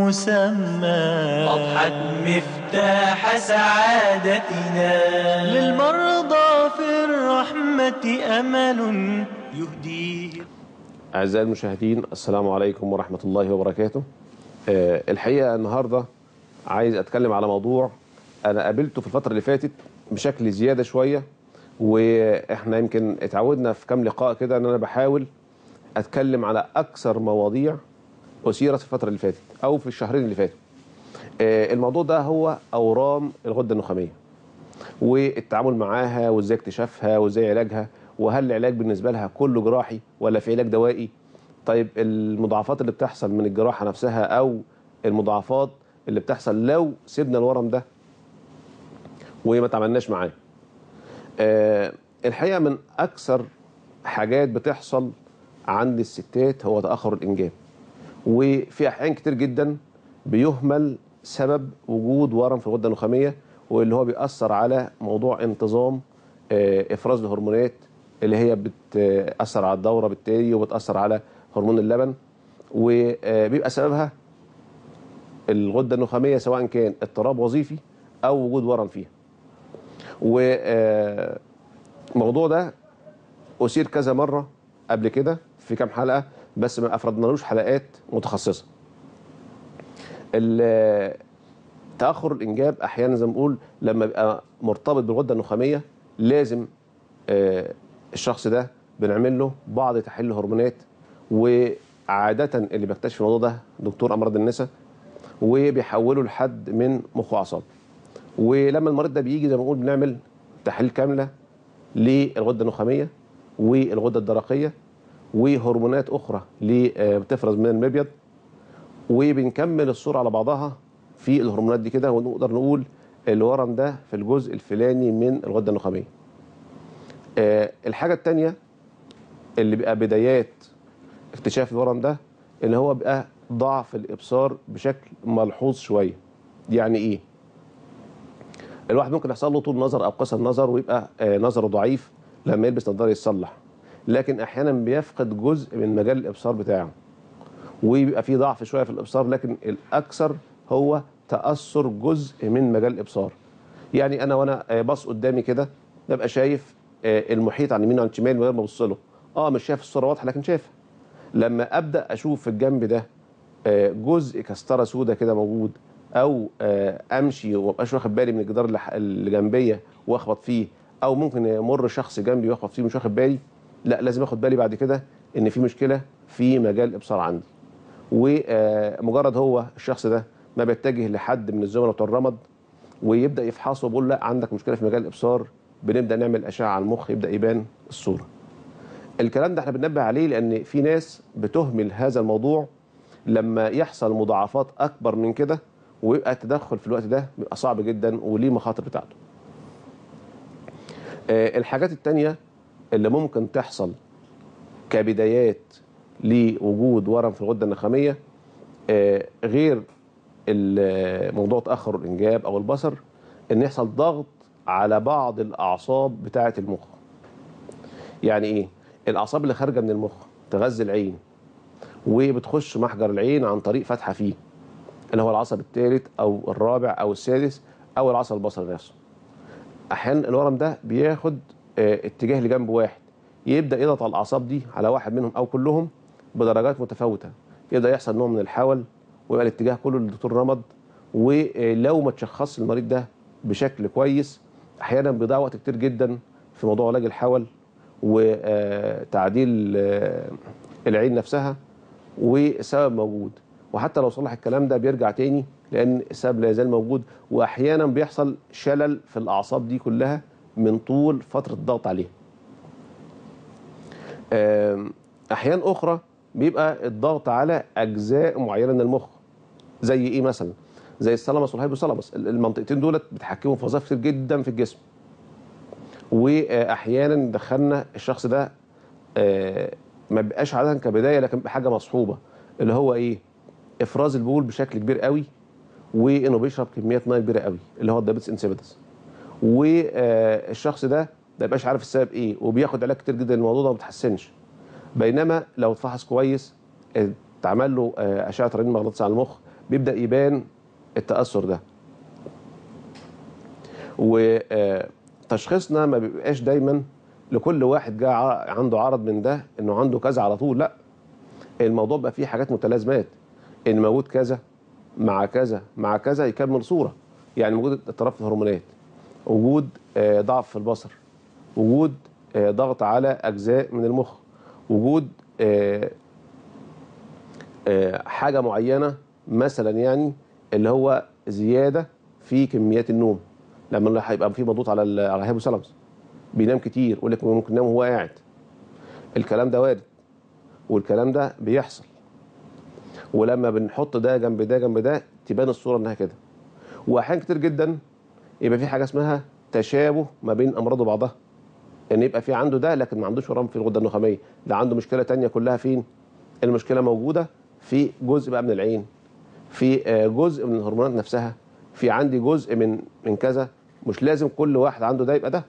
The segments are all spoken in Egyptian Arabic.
المسمى أضحت مفتاح سعادتنا للمرضى في الرحمة أمل يهديه أعزائي المشاهدين السلام عليكم ورحمة الله وبركاته آه، الحقيقة النهاردة عايز أتكلم على موضوع أنا قابلته في الفترة اللي فاتت بشكل زيادة شوية وإحنا يمكن اتعودنا في كام لقاء كده إن أنا بحاول أتكلم على أكثر مواضيع أثيرت في الفترة اللي فاتت أو في الشهرين اللي فاتوا آه، الموضوع ده هو أورام الغدة النخامية والتعامل معاها وازاي اكتشافها وازاي علاجها وهل العلاج بالنسبه لها كله جراحي ولا في علاج دوائي طيب المضاعفات اللي بتحصل من الجراحه نفسها او المضاعفات اللي بتحصل لو سيبنا الورم ده وما تعاملناش معاه آه الحقيقه من اكثر حاجات بتحصل عند الستات هو تاخر الانجاب وفي احيان كتير جدا بيهمل سبب وجود ورم في الغده النخاميه واللي هو بيأثر على موضوع انتظام آه، افراز الهرمونات اللي هي بتأثر على الدوره بالتالي وبتأثر على هرمون اللبن وبيبقى سببها الغده النخاميه سواء كان اضطراب وظيفي او وجود ورم فيها. والموضوع ده اثير كذا مره قبل كده في كام حلقه بس ما افردنالوش حلقات متخصصه. ال- تاخر الانجاب احيانا زي ما بنقول لما بيبقى مرتبط بالغده النخاميه لازم آه، الشخص ده بنعمل له بعض تحليل هرمونات وعاده اللي بيكتشف الموضوع ده دكتور امراض النساء وبيحوله لحد من مخ واعصاب ولما المريض ده بيجي زي ما بنقول بنعمل تحاليل كامله للغده النخاميه والغده الدرقيه وهرمونات اخرى اللي آه، بتفرز من المبيض وبنكمل الصورة على بعضها في الهرمونات دي كده ونقدر نقول الورم ده في الجزء الفلاني من الغدة النخامية آه، الحاجة التانية اللي بيبقى بدايات اكتشاف الورم ده اللي هو بيبقى ضعف الإبصار بشكل ملحوظ شوية يعني إيه؟ الواحد ممكن يحصل له طول نظر أو قصر نظر ويبقى آه، نظره ضعيف لما يلبس نظارة يتصلح لكن أحيانا بيفقد جزء من مجال الإبصار بتاعه وبيبقى في ضعف شويه في الابصار لكن الاكثر هو تاثر جزء من مجال الابصار يعني انا وانا آه، باص قدامي كده ببقى شايف آه، المحيط عن اليمين وعن الشمال من غير ما ابص له اه مش شايف الصوره واضحه لكن شايفها لما ابدا اشوف في الجنب ده آه، جزء كستره سودة كده موجود او آه، امشي ومبقاش واخد بالي من الجدار اللي ح- اللي جنبيه واخبط فيه او ممكن يمر شخص جنبي واخبط فيه مش واخد بالي لا لازم اخد بالي بعد كده ان في مشكله في مجال الابصار عندي ومجرد هو الشخص ده ما بيتجه لحد من الزملاء بتوع الرمد ويبدا يفحصه ويقول لا عندك مشكله في مجال الابصار بنبدا نعمل اشعه على المخ يبدا يبان الصوره. الكلام ده احنا بننبه عليه لان في ناس بتهمل هذا الموضوع لما يحصل مضاعفات اكبر من كده ويبقى التدخل في الوقت ده بيبقى صعب جدا وليه مخاطر بتاعته. آه، الحاجات التانية اللي ممكن تحصل كبدايات لوجود ورم في الغده النخاميه آه، غير ال- موضوع تاخر الانجاب او البصر ان يحصل ضغط على بعض الاعصاب بتاعه المخ يعني ايه الاعصاب اللي خارجه من المخ تغذي العين وبتخش محجر العين عن طريق فتحه فيه اللي هو العصب الثالث او الرابع او السادس او العصب البصري نفسه احيانا الورم ده بياخد آه، اتجاه لجنب واحد يبدا يضغط على الاعصاب دي على واحد منهم او كلهم بدرجات متفاوته يبدا يحصل نوع من الحول ويبقى الاتجاه كله للدكتور رمض ولو ما تشخصش المريض ده بشكل كويس احيانا بيضيع وقت كتير جدا في موضوع علاج الحول وتعديل آه، العين نفسها والسبب موجود وحتى لو صلح الكلام ده بيرجع تاني لان السبب لا يزال موجود واحيانا بيحصل شلل في الاعصاب دي كلها من طول فتره الضغط عليها آم، احيان اخرى بيبقى الضغط على اجزاء معينه من المخ زي ايه مثلا زي الثالاموس والهايبوثالاموس المنطقتين دولت بيتحكموا في وظائف كتير جدا في الجسم واحيانا دخلنا الشخص ده آه، ما بيبقاش عاده كبدايه لكن بحاجه مصحوبه اللي هو ايه افراز البول بشكل كبير قوي وانه بيشرب كميات ميه كبيره قوي اللي هو الدايبيتس انسيبيتس والشخص ده ما يبقاش عارف السبب ايه وبياخد علاج كتير جدا الموضوع ده ما بيتحسنش بينما لو اتفحص كويس اتعمل له آه، اشعه رنين مغناطيسي على المخ بيبدا يبان التاثر ده وتشخيصنا ما بيبقاش دايما لكل واحد جاء ع- عنده عرض من ده انه عنده كذا على طول لا الموضوع بقى فيه حاجات متلازمات ان موجود كذا مع كذا مع كذا يكمل صوره يعني وجود اضطراب في الهرمونات وجود آه، ضعف في البصر وجود آه، ضغط على اجزاء من المخ وجود آه، آه، حاجه معينه مثلا يعني اللي هو زياده في كميات النوم لما اللي هيبقى في مضغوط على ال- على الهيبوثالاموس بينام كتير يقول لك ممكن ينام وهو قاعد الكلام ده وارد والكلام ده بيحصل ولما بنحط ده جنب ده جنب ده تبان الصوره انها كده واحيانا كتير جدا يبقى في حاجه اسمها تشابه ما بين امراض وبعضها ان يبقى في عنده ده لكن ما عندوش ورم في الغده النخاميه ده عنده مشكله تانية كلها فين المشكله موجوده في جزء بقى من العين في آه، جزء من الهرمونات نفسها في عندي جزء من من كذا مش لازم كل واحد عنده ده يبقى ده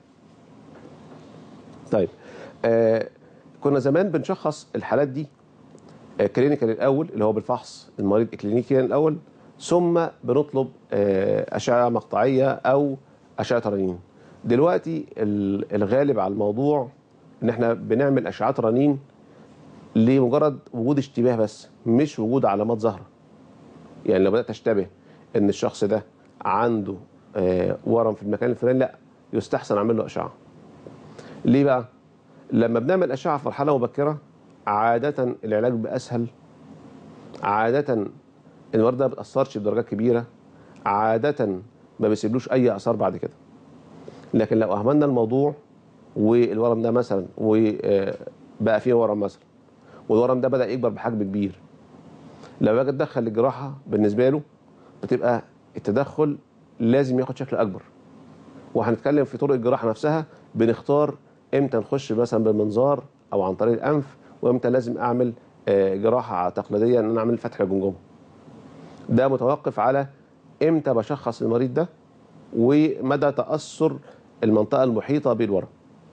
طيب آه كنا زمان بنشخص الحالات دي آه كلينيكال الاول اللي هو بالفحص المريض كلينيكيا الاول ثم بنطلب آه اشعه مقطعيه او اشعه رنين دلوقتي ال- الغالب على الموضوع ان احنا بنعمل اشعات رنين لمجرد وجود اشتباه بس مش وجود علامات ظاهره يعني لو بدات اشتبه ان الشخص ده عنده آه، ورم في المكان الفلاني لا يستحسن اعمل له اشعه ليه بقى لما بنعمل اشعه في مرحله مبكره عاده العلاج بيبقى اسهل عاده المرض ده ما بتاثرش بدرجات كبيره عاده ما بيسيبلوش اي اثار بعد كده لكن لو اهملنا الموضوع والورم ده مثلا وبقى فيه ورم مثلا والورم ده بدا يكبر بحجم كبير لو باجي اتدخل الجراحه بالنسبه له بتبقى التدخل لازم ياخد شكل اكبر وهنتكلم في طرق الجراحه نفسها بنختار امتى نخش مثلا بالمنظار او عن طريق الانف وامتى لازم اعمل آه، جراحه تقليديه ان انا اعمل فتح الجمجمه ده متوقف على امتى بشخص المريض ده ومدى تاثر المنطقه المحيطه بالورم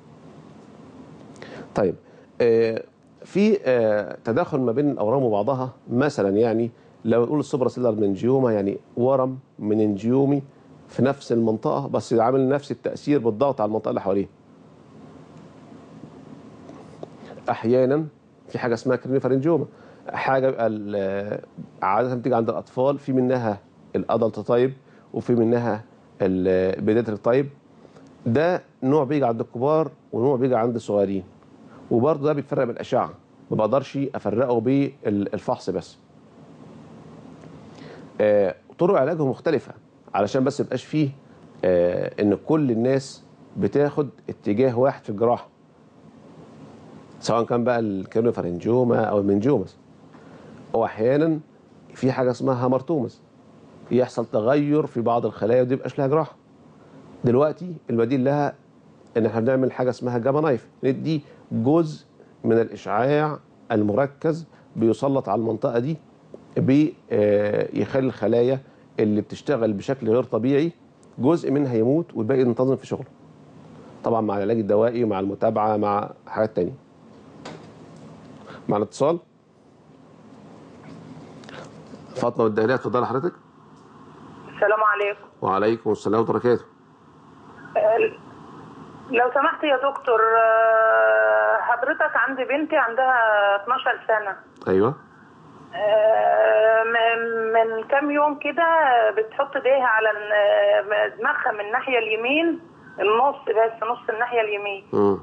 طيب آه، في آه، تداخل ما بين الاورام وبعضها مثلا يعني لو نقول السوبرا سيلر منجيوما يعني ورم مننجيومي في نفس المنطقه بس عامل نفس التاثير بالضغط على المنطقه اللي حواليه احيانا في حاجه اسمها كرينيفارنجيوما حاجه بيبقى ال- عاده بتيجي عند الاطفال في منها الادلت تايب وفي منها البيداتريك تايب ده نوع بيجي عند الكبار ونوع بيجي عند الصغيرين وبرضه ده بيتفرق بالاشعه ما بقدرش افرقه بالفحص بس آه، طرق علاجه مختلفه علشان بس يبقاش فيه آه، ان كل الناس بتاخد اتجاه واحد في الجراحه سواء كان بقى الكيرنوفارنجيوما او المنجومس واحيانا في حاجه اسمها هامرتومس يحصل تغير في بعض الخلايا ودي مبقاش لها جراحه دلوقتي البديل لها ان احنا بنعمل حاجه اسمها جاما نايف ندي جزء من الاشعاع المركز بيسلط على المنطقه دي بيخلي الخلايا اللي بتشتغل بشكل غير طبيعي جزء منها يموت والباقي ينتظم في شغله طبعا مع العلاج الدوائي ومع المتابعه مع حاجات تانية مع الاتصال فاطمه الدهريه اتفضلي حضرتك السلام عليكم وعليكم السلام ورحمه الله وبركاته لو سمحت يا دكتور آه، حضرتك عندي بنتي عندها 12 سنة ايوه آه، م- من كام يوم كده بتحط ايديها على ال- دماغها من الناحية اليمين النص بس نص الناحية اليمين مم.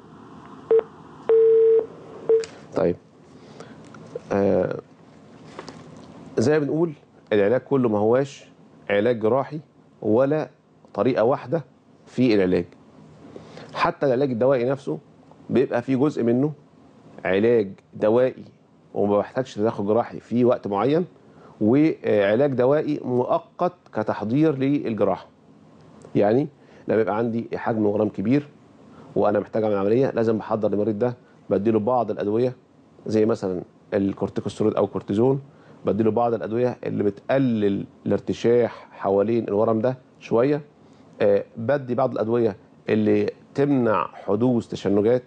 طيب آه زي ما بنقول العلاج كله ما هواش علاج جراحي ولا طريقة واحدة في العلاج حتى العلاج الدوائي نفسه بيبقى فيه جزء منه علاج دوائي وما بحتاجش تدخل جراحي في وقت معين وعلاج دوائي مؤقت كتحضير للجراحه يعني لما يبقى عندي حجم ورم كبير وانا محتاج اعمل عمليه لازم بحضر المريض ده بديله بعض الادويه زي مثلا الكورتيكوستيرويد او كورتيزون بديله بعض الادويه اللي بتقلل الارتشاح حوالين الورم ده شويه آه بدي بعض الادويه اللي تمنع حدوث تشنجات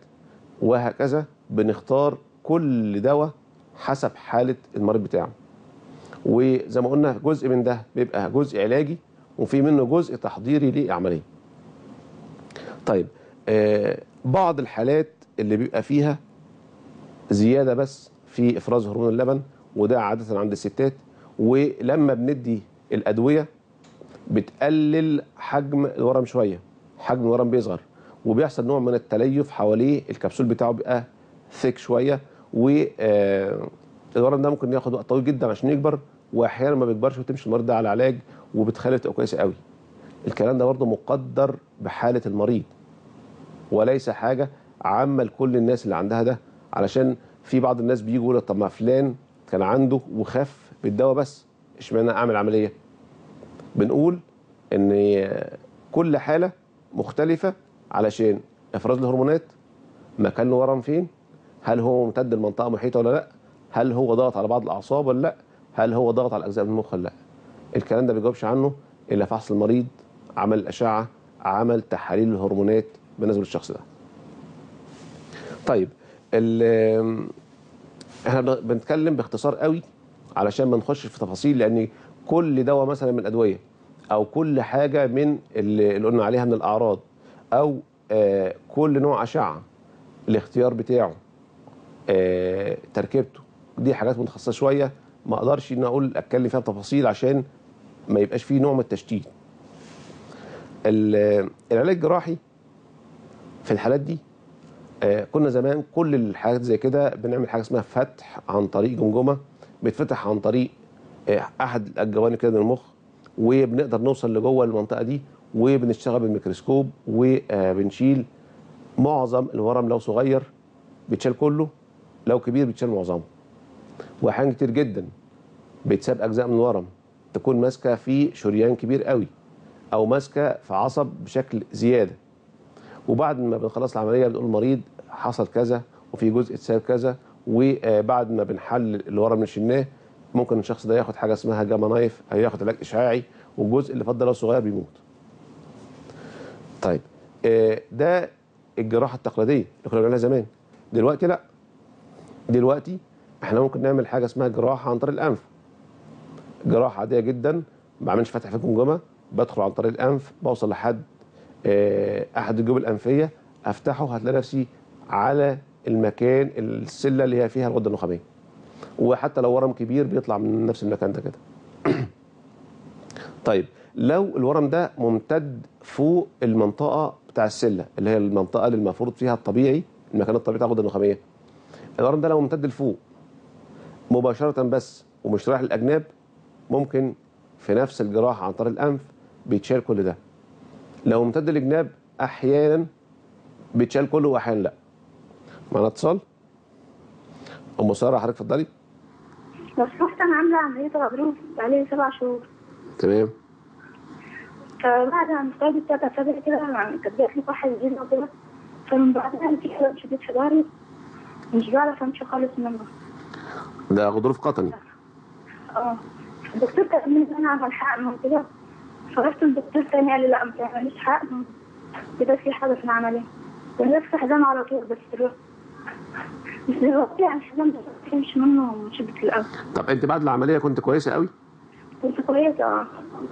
وهكذا بنختار كل دواء حسب حاله المريض بتاعه وزي ما قلنا جزء من ده بيبقى جزء علاجي وفي منه جزء تحضيري لعمليه طيب آه بعض الحالات اللي بيبقى فيها زياده بس في افراز هرمون اللبن وده عاده عند الستات ولما بندي الادويه بتقلل حجم الورم شويه حجم الورم بيصغر وبيحصل نوع من التليف حواليه الكبسول بتاعه بيبقى ثيك شويه والورم ده ممكن ياخد وقت طويل جدا عشان يكبر واحيانا ما بيكبرش وتمشي المريض ده على علاج وبتخلي تبقى كويسه قوي الكلام ده برضه مقدر بحاله المريض وليس حاجه عامه لكل الناس اللي عندها ده علشان في بعض الناس بيجوا يقولوا طب ما فلان كان عنده وخف بالدواء بس اشمعنى اعمل عمليه بنقول ان كل حاله مختلفه علشان افراز الهرمونات مكان الورم فين هل هو ممتد المنطقه محيطه ولا لا هل هو ضغط على بعض الاعصاب ولا لا هل هو ضغط على اجزاء من المخ ولا لا الكلام ده ما بيجاوبش عنه الا فحص المريض عمل الاشعه عمل تحاليل الهرمونات بالنسبه للشخص ده طيب ال- احنا بنتكلم باختصار قوي علشان ما نخش في تفاصيل لان كل دواء مثلا من الادويه او كل حاجه من اللي اللي قلنا عليها من الاعراض او آه كل نوع اشعه الاختيار بتاعه آه تركيبته دي حاجات متخصصه شويه ما اقدرش ان اقول اتكلم فيها بتفاصيل عشان ما يبقاش فيه نوع من التشتيت ال- العلاج الجراحي في الحالات دي آه، كنا زمان كل الحاجات زي كده بنعمل حاجه اسمها فتح عن طريق جمجمه بيتفتح عن طريق آه، احد الجوانب كده من المخ وبنقدر نوصل لجوه المنطقه دي وبنشتغل بالميكروسكوب وبنشيل معظم الورم لو صغير بيتشال كله لو كبير بيتشال معظمه واحيانا كتير جدا بيتساب اجزاء من الورم تكون ماسكه في شريان كبير قوي او ماسكه في عصب بشكل زياده وبعد ما بنخلص العمليه بنقول المريض حصل كذا وفي جزء اتساب كذا وبعد ما بنحلل الورم اللي شلناه ممكن الشخص ده ياخد حاجه اسمها جاما نايف او ياخد علاج اشعاعي والجزء اللي فضل لو صغير بيموت. طيب آه، ده الجراحه التقليديه اللي كنا بنعملها زمان دلوقتي لا دلوقتي احنا ممكن نعمل حاجه اسمها جراحه عن طريق الانف جراحه عاديه جدا ما بعملش فتح في الجمجمه بدخل عن طريق الانف بوصل لحد آه، احد الجيوب الانفيه افتحه هتلاقي نفسي على المكان السله اللي هي فيها الغده النخاميه وحتى لو ورم كبير بيطلع من نفس المكان ده كده طيب لو الورم ده ممتد فوق المنطقه بتاع السله اللي هي المنطقه اللي المفروض فيها الطبيعي المكان الطبيعي بتاع الغده النخاميه الورم ده لو ممتد لفوق مباشره بس ومش رايح للاجناب ممكن في نفس الجراحه عن طريق الانف بيتشال كل ده لو ممتد للجناب احيانا بيتشال كله واحيانا لا معنا اتصال ام ساره حضرتك اتفضلي لو سمحت انا عامله عمليه غضروف بقالي سبع شهور تمام فبعد ما اشتغلت بتاعت اسابيع كده يعني كانت جات لي واحد جديد وكده فمن بعدها في حاجات شديد في ظهري مش بعرف امشي خالص منه ده غضروف قطني اه الدكتور كان من انا اعمل حقن وكده فرحت الدكتور تاني قال لي لا ما تعمليش حقن كده في حاجه في العمليه ونفس حزام على طول بس دلوقتي بس دلوقتي يعني الحزام ده مش منه شدة الأول طب انت بعد العمليه كنت كويسه قوي كنت كويسة اه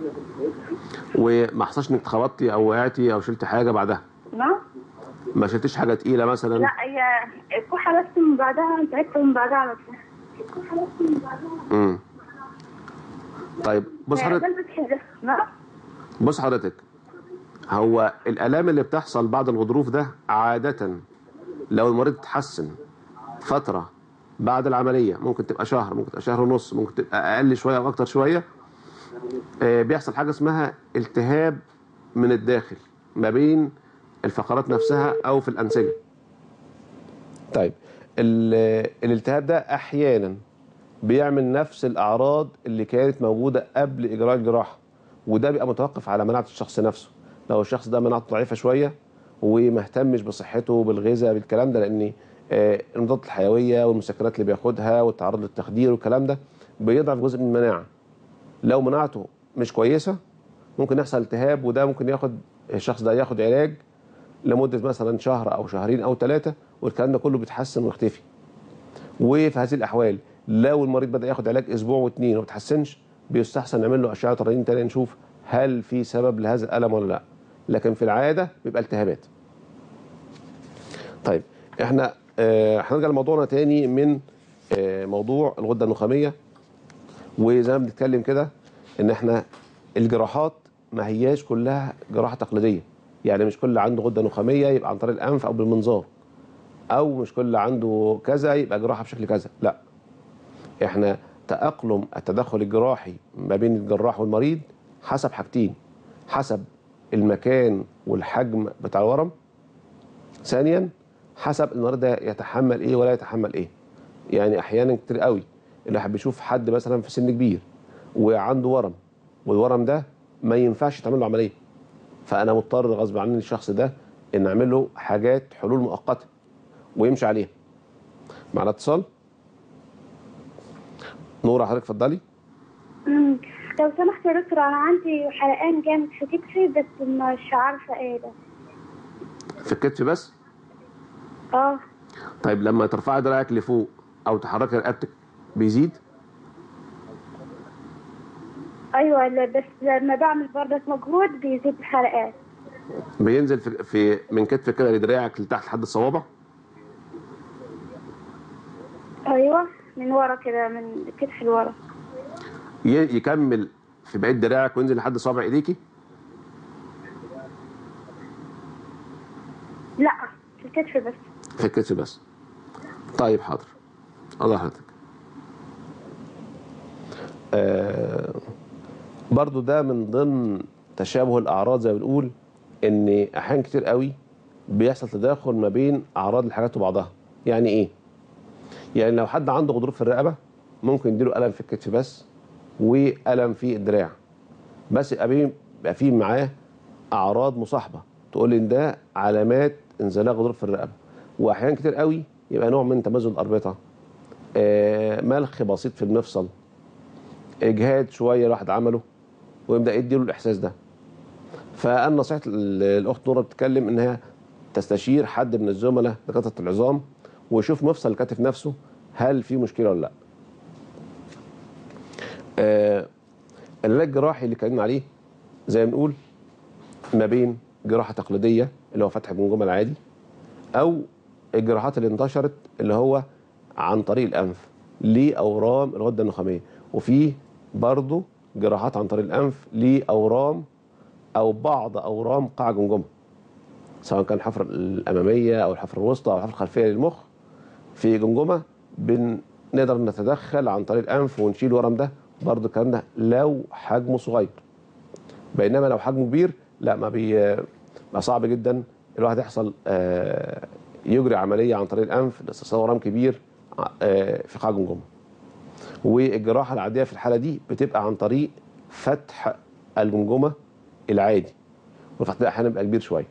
وما حصلش انك اتخبطتي او وقعتي او شلت حاجه بعدها نعم ما شلتيش حاجه تقيله مثلا لا هي الكحة بس من بعدها تعبت من بعدها على طول الكحة بس من بعدها امم طيب بص حضرتك قلبت كده نعم بص حضرتك هو الالام اللي بتحصل بعد الغضروف ده عاده لو المريض اتحسن فتره بعد العمليه ممكن تبقى شهر ممكن تبقى شهر ونص ممكن تبقى اقل شويه او اكتر شويه آه، بيحصل حاجه اسمها التهاب من الداخل ما بين الفقرات نفسها او في الانسجه طيب ال- الالتهاب ده احيانا بيعمل نفس الاعراض اللي كانت موجوده قبل اجراء الجراحه وده بيبقى متوقف على مناعه الشخص نفسه لو الشخص ده مناعته ضعيفه شويه وما اهتمش بصحته بالغذاء بالكلام ده لان آه، المضادات الحيويه والمسكنات اللي بياخدها والتعرض للتخدير والكلام ده بيضعف جزء من المناعه لو مناعته مش كويسه ممكن يحصل التهاب وده ممكن ياخد الشخص ده ياخد علاج لمده مثلا شهر او شهرين او ثلاثه والكلام ده كله بيتحسن ويختفي وفي هذه الاحوال لو المريض بدا ياخد علاج اسبوع واثنين وما تحسنش بيستحسن نعمل له اشعه رنين تانية نشوف هل في سبب لهذا الالم ولا لا لكن في العاده بيبقى التهابات طيب احنا آه، هنرجع لموضوعنا تاني من آه، موضوع الغده النخاميه وزي ما بنتكلم كده ان احنا الجراحات ما هياش كلها جراحه تقليديه يعني مش كل اللي عنده غده نخاميه يبقى عن طريق الانف او بالمنظار او مش كل اللي عنده كذا يبقى جراحه بشكل كذا لا احنا تاقلم التدخل الجراحي ما بين الجراح والمريض حسب حاجتين حسب المكان والحجم بتاع الورم ثانيا حسب المريض ده يتحمل ايه ولا يتحمل ايه يعني احيانا كتير قوي الواحد بيشوف حد مثلا في سن كبير وعنده ورم والورم ده ما ينفعش يتعمل له عمليه فانا مضطر غصب عني الشخص ده ان اعمل له حاجات حلول مؤقته ويمشي عليها معنا اتصال نورة حضرتك اتفضلي أمم، لو سمحت يا دكتور انا عندي حرقان جامد في كتفي بس مش عارفه ايه ده في الكتف بس اه طيب لما ترفعي دراعك لفوق او تحركي رقبتك بيزيد ايوه لا، بس لما بعمل برضك مجهود بيزيد الحرقان بينزل في, في من كتفك كده لدراعك لتحت لحد الصوابع ايوه من ورا كده من كتف لورا ي- يكمل في بقيه دراعك وينزل لحد صابع ايديكي لا في الكتف بس في الكتف بس طيب حاضر الله حضرتك آه برضو ده من ضمن تشابه الاعراض زي ما بنقول ان احيان كتير قوي بيحصل تداخل ما بين اعراض الحاجات وبعضها يعني ايه يعني لو حد عنده غضروف في الرقبه ممكن يديله الم في الكتف بس والم في الدراع بس يبقى بيه- يبقى فيه معاه اعراض مصاحبه تقول لي ان ده علامات انزلاق غضروف في الرقبه واحيانا كتير قوي يبقى نوع من تمزق الاربطه آه، ملخ بسيط في المفصل اجهاد شويه الواحد عمله ويبدا يديله الاحساس ده فانا نصيحه ال- الاخت نوره بتتكلم انها تستشير حد من الزملاء دكاتره العظام ويشوف مفصل الكتف نفسه هل في مشكله ولا لا آه العلاج الجراحي اللي اتكلمنا عليه زي ما بنقول ما بين جراحه تقليديه اللي هو فتح الجمجمه العادي او الجراحات اللي انتشرت اللي هو عن طريق الانف لاورام الغده النخاميه وفي برضه جراحات عن طريق الانف لاورام او بعض اورام قاع جمجمه سواء كان الحفره الاماميه او الحفره الوسطى او الحفره الخلفيه للمخ في جمجمه بنقدر نتدخل عن طريق الانف ونشيل الورم ده برضه الكلام ده لو حجمه صغير بينما لو حجمه كبير لا ما بي بقى صعب جدا الواحد يحصل آه، يجري عمليه عن طريق الانف لاستئصال ورم كبير آه، في قاع جمجمه والجراحه العاديه في الحاله دي بتبقى عن طريق فتح الجمجمه العادي والفتح ده احيانا بيبقى كبير شويه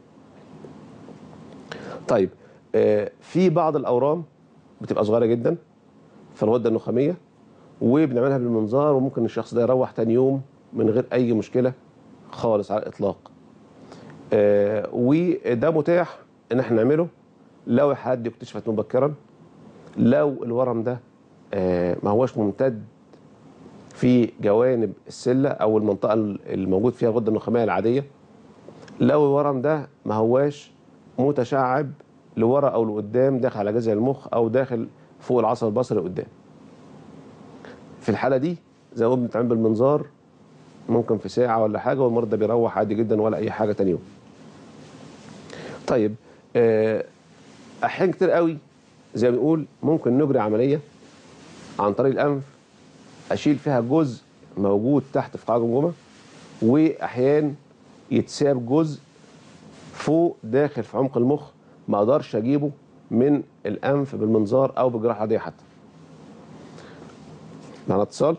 طيب آه، في بعض الاورام بتبقى صغيره جدا في الغده النخاميه وبنعملها بالمنظار وممكن الشخص ده يروح تاني يوم من غير اي مشكله خالص على الاطلاق آه، وده متاح ان احنا نعمله لو حد اكتشفت مبكرا لو الورم ده آه، ما هوش ممتد في جوانب السله او المنطقه الموجود فيها الغده النخاميه العاديه لو الورم ده ما هواش متشعب لورا او لقدام داخل على جذع المخ او داخل فوق العصب البصري قدام في الحاله دي زي ما قلنا بنتعمل بالمنظار ممكن في ساعه ولا حاجه والمريض ده بيروح عادي جدا ولا اي حاجه تاني يوم طيب آه، احيان كتير قوي زي ما بنقول ممكن نجري عمليه عن طريق الانف اشيل فيها جزء موجود تحت في قاع الجمجمه واحيان يتساب جزء فوق داخل في عمق المخ ما اقدرش اجيبه من الانف بالمنظار او بجراحه عاديه حتى معنا اتصال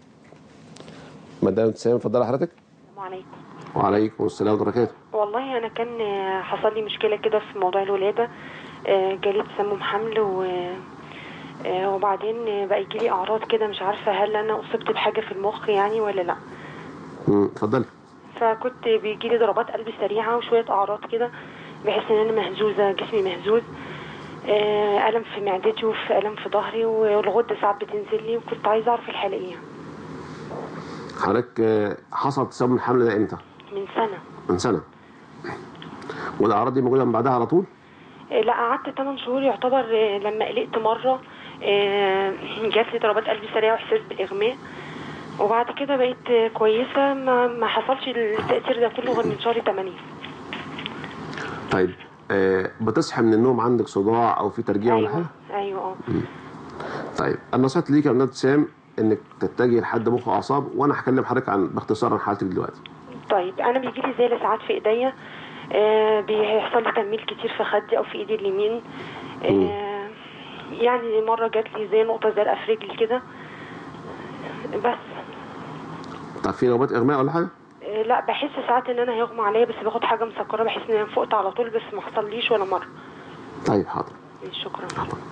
مدام ابتسام اتفضلي حضرتك السلام عليكم وعليكم السلام ورحمه الله وبركاته والله انا كان آه، حصل لي مشكله كده في موضوع الولاده آه، جالي تسمم حمل و آه، وبعدين آه، بقى يجي لي اعراض كده مش عارفه هل انا اصبت بحاجه في المخ يعني ولا لا مم، اتفضلي فكنت بيجي لي ضربات قلب سريعه وشويه اعراض كده بحس ان انا مهزوزه جسمي مهزوز آه، الم في معدتي وفي الم في ظهري والغده ساعات بتنزل لي وكنت عايزه اعرف الحاله ايه حضرتك آه، حصل تسمم الحمل ده امتى؟ من سنه من سنه والاعراض دي موجوده من بعدها على طول؟ آه، لا قعدت 8 شهور يعتبر آه، لما قلقت مره آه، جات لي ضربات قلب سريعه واحساس بالاغماء وبعد كده بقيت آه، كويسه ما, ما حصلش التاثير ده كله غير من شهر 8 طيب آه، بتصحي من النوم عندك صداع او في ترجيع ولا حاجه؟ ايوه ايوه اه طيب النصيحه ليك يا استاذ ابتسام انك تتجهي لحد مخ واعصاب وانا هكلم حضرتك عن باختصار عن حالتك دلوقتي. طيب انا بيجي لي زي ساعات في ايديا آه بيحصل لي تنميل كتير في خدي او في ايدي اليمين آه يعني مره جات لي زي نقطه زرقاء في رجلي كده بس طب في نوبات اغماء ولا حاجه؟ آه لا بحس ساعات ان انا هيغمى عليا بس باخد حاجه مسكره بحس ان انا فقت على طول بس ما حصليش ولا مره طيب حاضر. شكرا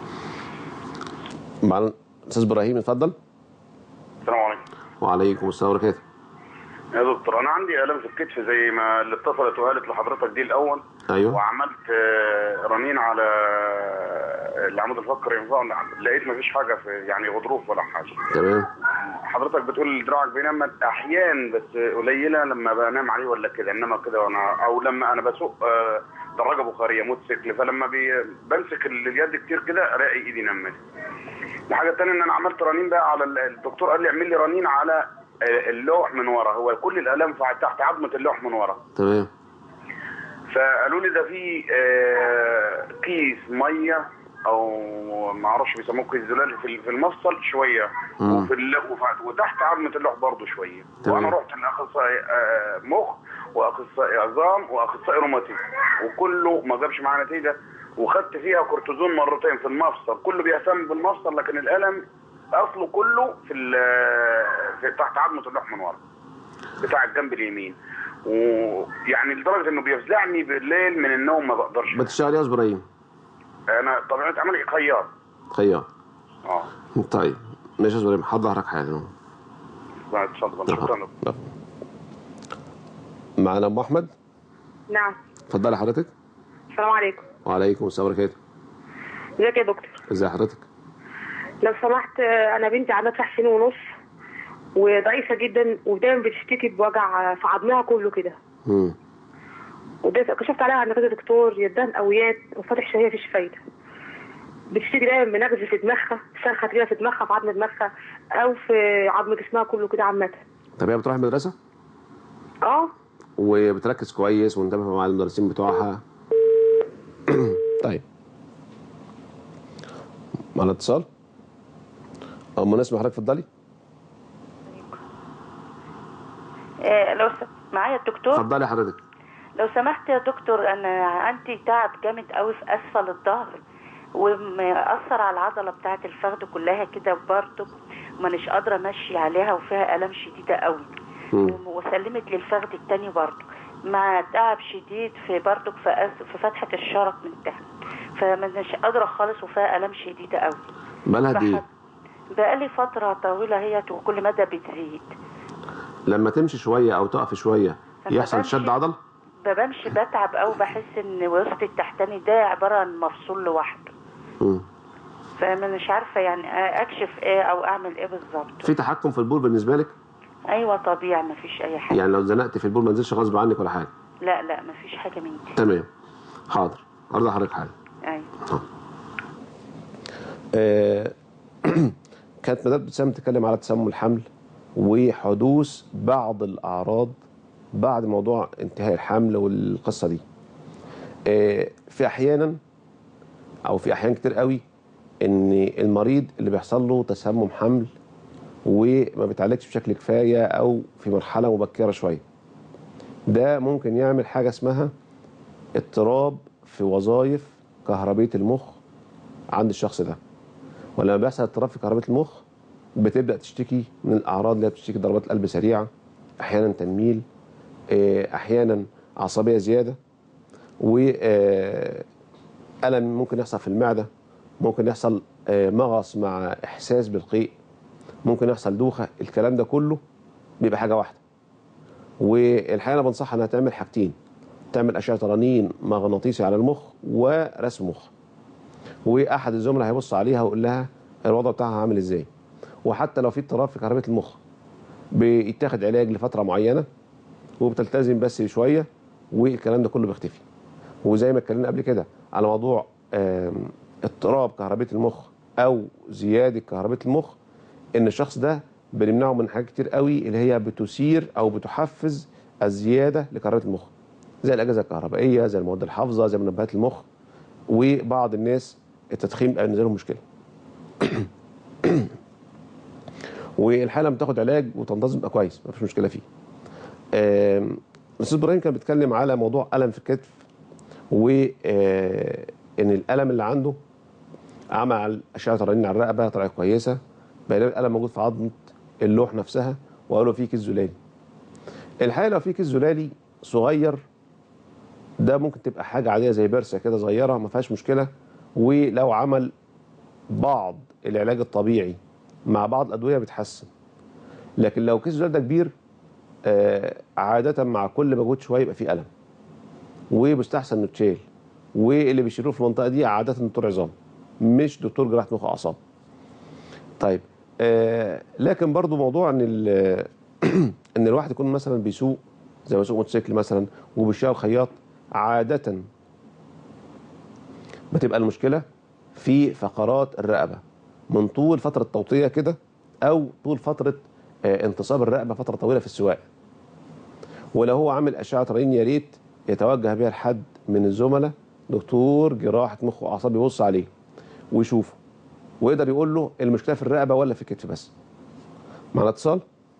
معنا استاذ ابراهيم اتفضل. السلام عليكم وعليكم السلام ورحمه الله يا دكتور انا عندي الم في الكتف زي ما اللي اتصلت وقالت لحضرتك دي الاول ايوه وعملت آه، رنين على العمود الفقري لقيت مفيش حاجه في يعني غضروف ولا حاجه تمام حضرتك بتقول دراعك بينام احيان بس قليله لما بنام عليه ولا كده انما كده وانا او لما انا بسوق آه، دراجه بخاريه موتوسيكل فلما بي بمسك اليد كتير كده الاقي ايدي نمت الحاجه الثانيه ان انا عملت رنين بقى على ال- الدكتور قال لي اعمل لي رنين على آه، اللوح من ورا هو كل الالام في- تحت عظمه اللوح من ورا تمام فقالوا لي ده في آه، كيس ميه او ما اعرفش بيسموه كيس زلال في في المفصل شويه مم. وفي ال- وف- وتحت عظمه اللوح برضه شويه تمام. وانا رحت لاخصائي آه، مخ واخصائي عظام واخصائي روماتيك وكله ما جابش معاه نتيجه وخدت فيها كورتيزون مرتين في المفصل كله بيهتم بالمفصل لكن الالم اصله كله في, ال- في تحت عظمه اللوح من ورا بتاع الجنب اليمين ويعني لدرجه انه بيفزعني بالليل من النوم ما بقدرش بتشتغل ايه يا استاذ ابراهيم؟ انا طبيعه عملي خياط خياط اه طيب ماشي يا استاذ ابراهيم حضر حضرتك حاجه لا، اتفضل شكرا لك. نعم. معنا ام احمد نعم اتفضلي حضرتك السلام عليكم وعليكم السلام ورحمه الله ازيك يا دكتور ازي حضرتك لو سمحت آه، انا بنتي عندها تسع سنين ونص وضعيفه جدا ودايما بتشتكي بوجع آه، في عظمها كله كده امم وده كشفت عليها عند كذا دكتور يدان قويات وفاتح شهيه مفيش فايده بتشتكي دايما بنغز في دماغها صرخه كده في دماغها في عظم دماغها او في عظم جسمها كله كده عامه طب هي بتروح المدرسه اه وبتركز كويس ومنتبهه مع المدرسين بتوعها طيب معنا اتصال ام نسمة حضرتك اتفضلي آه، لو س... معايا الدكتور اتفضلي حضرتك لو سمحت يا دكتور انا عندي تعب جامد قوي في اسفل الظهر ومأثر على العضلة بتاعة الفخذ كلها كده برضه مانيش قادرة امشي عليها وفيها آلام شديدة قوي مم. وسلمت للفخذ التاني برضه مع تعب شديد في برضه في, أس... في فتحة الشرق من تحت فمانيش قادرة خالص وفيها آلام شديدة قوي مالها دي بحب- بقالي فترة طويلة هي وكل مدى بتزيد لما تمشي شويه او تقف شويه لما يحصل بمشي- شد عضل بمشي بتعب قوي بحس ان وسط التحتاني ده عبارة عن مفصول لوحده مم. فانا مش عارفه يعني اكشف ايه او اعمل ايه بالظبط في تحكم في البول بالنسبه لك ايوه طبيعي مفيش اي حاجه يعني لو زنقت في البول ما نزلش غصب عنك ولا حاجه لا لا مفيش حاجه من دي تمام حاضر ارضى حضرتك حاجه ايوه آه، كانت مدام ابتسام بتتكلم على تسمم الحمل وحدوث بعض الاعراض بعد موضوع انتهاء الحمل والقصه دي آه، في احيانا او في احيان كتير قوي ان المريض اللي بيحصل له تسمم حمل وما بيتعالجش بشكل كفايه او في مرحله مبكره شويه ده ممكن يعمل حاجه اسمها اضطراب في وظائف كهربيه المخ عند الشخص ده ولما بيحصل اضطراب في كهرباء المخ بتبدا تشتكي من الاعراض اللي هي بتشتكي ضربات قلب سريعه احيانا تنميل آه، احيانا عصبيه زياده و آه، الم ممكن يحصل في المعده ممكن يحصل آه، مغص مع احساس بالقيء ممكن يحصل دوخه الكلام ده كله بيبقى حاجه واحده والحقيقه انا بنصحها انها تعمل حاجتين تعمل اشعه رنين مغناطيسي على المخ ورسم مخ واحد الزملاء هيبص عليها ويقول لها الوضع بتاعها عامل ازاي وحتى لو في اضطراب في كهرباء المخ بيتاخد علاج لفتره معينه وبتلتزم بس شويه والكلام ده كله بيختفي وزي ما اتكلمنا قبل كده على موضوع آم، اضطراب كهرباء المخ او زياده كهرباء المخ ان الشخص ده بنمنعه من حاجات كتير قوي اللي هي بتثير او بتحفز الزياده لكهرباء المخ زي الاجهزه الكهربائيه زي المواد الحافظه زي منبهات المخ وبعض الناس التدخين بقى بالنسبه لهم مشكله والحاله لما تاخد علاج وتنتظم يبقى كويس ما فيش مشكله فيه آم، الاستاذ ابراهيم كان بيتكلم على موضوع الم في الكتف وان الالم اللي عنده عمل اشعه رنين على الرقبه طلعت كويسه بينما الالم موجود في عظمه اللوح نفسها وقالوا فيه كيس زلالي الحقيقه لو في كيس زلالي صغير ده ممكن تبقى حاجه عاديه زي برسه كده صغيره ما فيهاش مشكله ولو عمل بعض العلاج الطبيعي مع بعض الادويه بتحسن لكن لو كيس زلال ده كبير آه، عاده مع كل مجهود شويه يبقى فيه الم ومستحسن انه يتشال واللي بيشيلوه في المنطقه دي عاده دكتور عظام مش دكتور جراحه مخ واعصاب طيب آه لكن برضو موضوع ان ال- ان الواحد يكون مثلا بيسوق زي ما يسوق موتوسيكل مثلا وبيشتغل خياط عاده بتبقى المشكله في فقرات الرقبه من طول فتره التوطيه كده او طول فتره آه، انتصاب الرقبه فتره طويله في السواقه ولو هو عامل اشعه رنين يا ريت يتوجه بيها لحد من الزملاء دكتور جراحه مخ واعصاب يبص عليه ويشوفه ويقدر يقول له المشكله في الرقبه ولا في الكتف بس معنا اتصال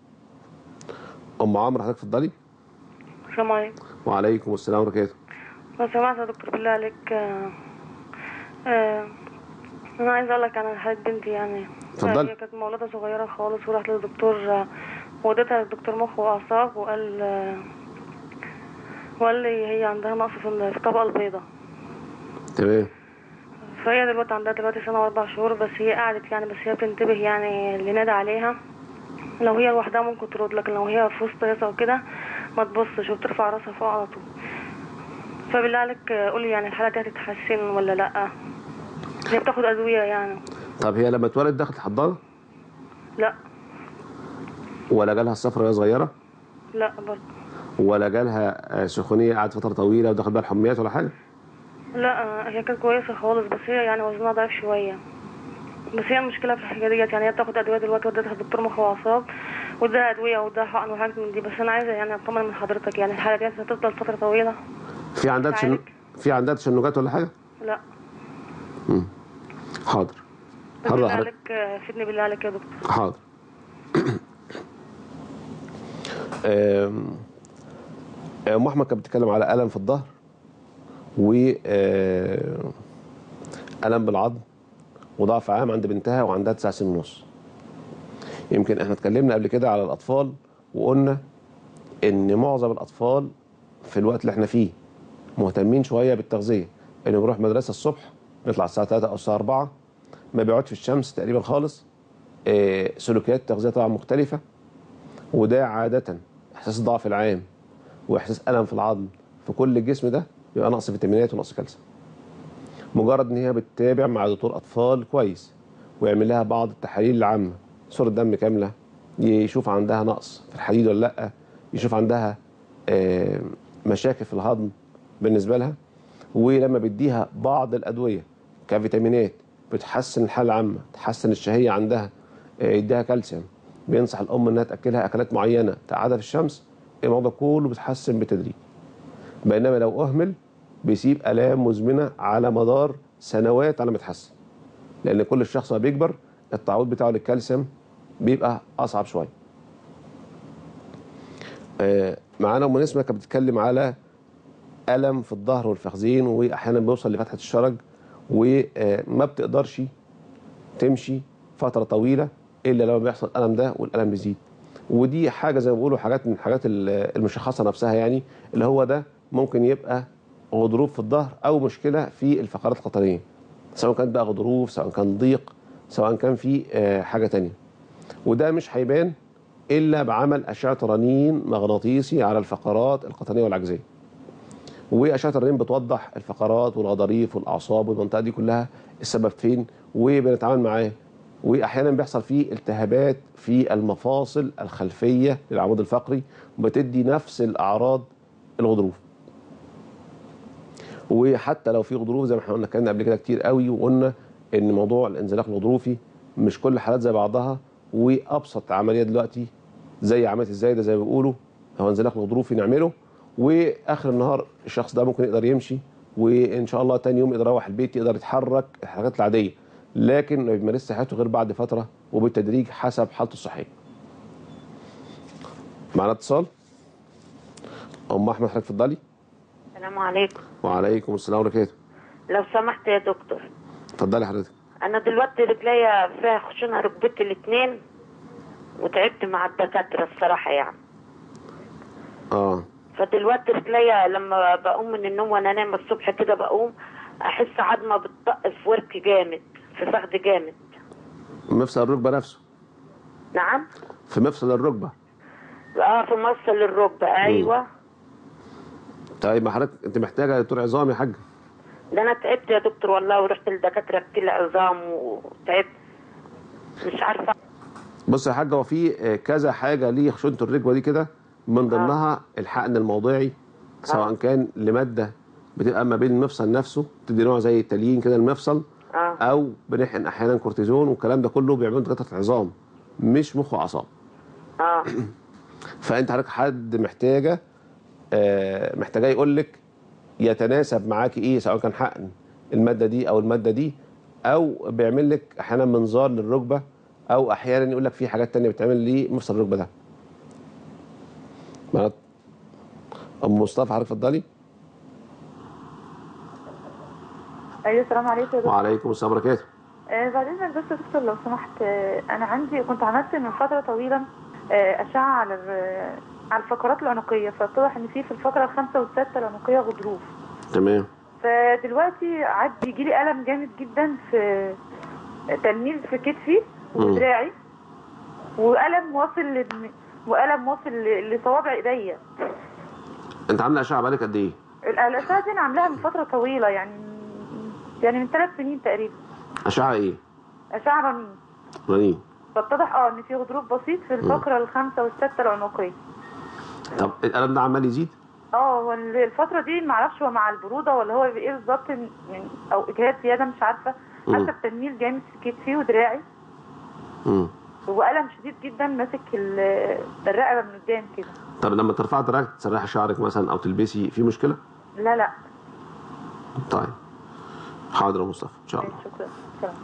ام عمرو حضرتك اتفضلي السلام عليكم وعليكم السلام ورحمه الله لو سمحت يا دكتور بالله عليك آه، آه، انا عايزه اقول لك عن حاله بنتي يعني اتفضل. هي كانت مولوده صغيره خالص ورحت للدكتور آه، وديتها للدكتور مخ واعصاب وقال آه، وقال لي هي عندها نقص في ال- في الطبقه البيضاء تمام فهي دلوقتي عندها دلوقتي سنه واربع شهور بس هي قعدت يعني بس هي بتنتبه يعني اللي نادى عليها لو هي لوحدها ممكن ترد لكن لو هي في وسط ناس او كده ما تبصش وبترفع راسها فوق على طول فبالله عليك آه، قولي يعني الحاله دي هتتحسن ولا لا هي بتاخد ادويه يعني طب هي لما اتولد دخلت الحضانه لا ولا جالها الصفرة وهي صغيره لا برضه ولا جالها آه، سخونيه قعدت فتره طويله ودخل بقى الحميات ولا حاجه لا آه، هي كانت كويسه خالص بس هي يعني وزنها ضعيف شويه بس هي المشكله في الحاجه ديت يعني هي بتاخد ادويه دلوقتي وديتها لدكتور مخ واعصاب واداها ادويه واداها حقن وحاجات من دي بس انا عايزه يعني اطمن من حضرتك يعني الحاله ديت هتفضل فتره طويله في عندها تشن... تعالج. في عندها تشنجات ولا حاجه لا مم. حاضر بالله حاضر حضرتك عليك آه، فدني بالله عليك يا دكتور حاضر آم، ام احمد كانت بتتكلم على الم في الظهر و آه، الم بالعظم وضعف عام عند بنتها وعندها تسع سنين ونص يمكن احنا اتكلمنا قبل كده على الاطفال وقلنا ان معظم الاطفال في الوقت اللي احنا فيه مهتمين شويه بالتغذيه انه بيروح مدرسه الصبح بيطلع الساعه 3 او الساعه 4 ما بيقعدش في الشمس تقريبا خالص آه، سلوكيات التغذيه طبعا مختلفه وده عاده احساس الضعف العام واحساس الم في العظم في كل الجسم ده بيبقى نقص فيتامينات ونقص كالسيوم مجرد ان هي بتتابع مع دكتور اطفال كويس ويعمل لها بعض التحاليل العامه صوره دم كامله يشوف عندها نقص في الحديد ولا لا يشوف عندها آه، مشاكل في الهضم بالنسبه لها ولما بيديها بعض الادويه كفيتامينات بتحسن الحاله العامه تحسن الشهيه عندها آه، يديها كالسيوم بينصح الام انها تاكلها اكلات معينه تقعدها في الشمس الموضوع كله بيتحسن بالتدريج بينما لو اهمل بيسيب الام مزمنه على مدار سنوات على ما يتحسن لان كل الشخص ما بيكبر التعويض بتاعه للكالسيوم بيبقى اصعب شويه آه، معانا ام نسمه كانت بتتكلم على الم في الظهر والفخذين واحيانا بيوصل لفتحه الشرج وما بتقدرش تمشي فتره طويله الا لما بيحصل الالم ده والالم بيزيد ودي حاجه زي ما بيقولوا حاجات من الحاجات ال- المشخصه نفسها يعني اللي هو ده ممكن يبقى غضروف في الظهر او مشكله في الفقرات القطنيه سواء كانت بقى غضروف سواء كان ضيق سواء كان في آه، حاجه تانية وده مش هيبان الا بعمل اشعه رنين مغناطيسي على الفقرات القطنيه والعجزيه واشعه الرنين بتوضح الفقرات والغضاريف والاعصاب والمنطقه دي كلها السبب فين وبنتعامل معاه واحيانا بيحصل فيه التهابات في المفاصل الخلفيه للعمود الفقري وبتدي نفس الاعراض الغضروف وحتى لو في غضروف زي ما احنا قلنا اتكلمنا قبل كده كتير قوي وقلنا ان موضوع الانزلاق الغضروفي مش كل الحالات زي بعضها وابسط عمليه دلوقتي زي عمليه الزايده زي ما بيقولوا هو انزلاق غضروفي نعمله واخر النهار الشخص ده ممكن يقدر يمشي وان شاء الله تاني يوم يقدر يروح البيت يقدر يتحرك الحركات العاديه لكن ما بيمارسش حياته غير بعد فتره وبالتدريج حسب حالته الصحيه. معنا اتصال؟ ام احمد حضرتك اتفضلي. السلام عليكم وعليكم السلام ورحمه الله لو سمحت يا دكتور اتفضلي حضرتك. انا دلوقتي رجليا فيها خشونه ركبتي الاثنين وتعبت مع الدكاتره الصراحه يعني اه فدلوقتي رجليا لما بقوم من النوم وانا نايمه الصبح كده بقوم احس عظمه بتطق في ورك جامد في فخذ جامد مفصل الركبه نفسه نعم في مفصل الركبه اه في مفصل الركبه ايوه طيب ما حضرتك انت محتاجه دكتور عظام يا حاج ده انا تعبت يا دكتور والله ورحت لدكاتره كتير عظام وتعبت مش عارفه بص يا حاج هو في آه، كذا حاجه ليه خشونه الركبه دي كده من ضمنها الحقن الموضعي سواء كان لماده بتبقى ما بين المفصل نفسه تدي نوع زي التليين كده المفصل اه او بنحقن احيانا كورتيزون والكلام ده كله بيعملوا دكاتره عظام مش مخ واعصاب اه فانت حضرتك حد محتاجه آه، محتاجاه يقول لك يتناسب معاكي ايه سواء كان حقن الماده دي او الماده دي او بيعمل لك احيانا منظار للركبه او احيانا يقول لك في حاجات تانية بتعمل لمفصل الركبه ده معنا- ام مصطفى حضرتك اتفضلي ايوه السلام عليكم يا دكتور وعليكم السلام ورحمه الله آه بعدين بس يا دكتور لو سمحت آه انا عندي كنت عملت من فتره طويله آه اشعه على ال- على الفقرات العنقيه فاتضح ان في في الفقره الخامسه والسادسه العنقيه غضروف تمام فدلوقتي عاد بيجي لي الم جامد جدا في تنميل في كتفي ودراعي والم واصل لدم- والم واصل ل- لصوابع ايديا انت عامله اشعه بقالك قد ايه الاشعه دي انا عاملاها من فتره طويله يعني يعني من ثلاث سنين تقريبا اشعه ايه اشعه رنين رنين فاتضح اه ان في غضروف بسيط في الفقره الخامسه والسادسه العنقيه طب الالم ده عمال يزيد اه هو ال- الفتره دي معرفش هو مع البروده ولا هو ايه بالظبط من من- او اجهاد زياده مش عارفه مم. حتى التنميل جامد في كتفي ودراعي امم والم شديد جدا ماسك ال- الرقبه من قدام كده طب لما ترفعي دراعك تسرحي شعرك مثلا او تلبسي في مشكله لا لا طيب حاضر يا مصطفى ان شاء الله شكرا سلام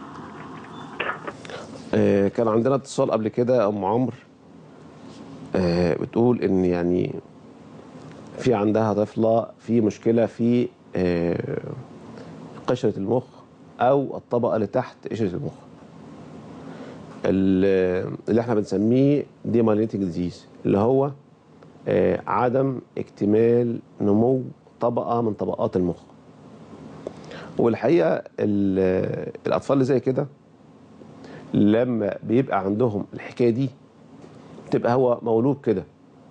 آه، كان عندنا اتصال قبل كده ام عمرو آه، بتقول ان يعني في عندها طفله في مشكله في آه، قشره المخ او الطبقه اللي تحت قشره المخ ال- اللي احنا بنسميه ديماليتنج ديزيز اللي هو آه، عدم اكتمال نمو طبقه من طبقات المخ والحقيقه ال- الاطفال اللي زي كده لما بيبقى عندهم الحكايه دي تبقى هو مولود كده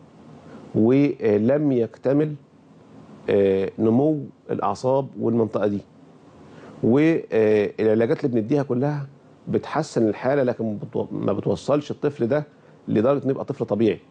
ولم يكتمل آه، نمو الاعصاب والمنطقه دي والعلاجات اللي بنديها كلها بتحسن الحاله لكن بتو- ما بتوصلش الطفل ده لدرجه انه يبقى طفل طبيعي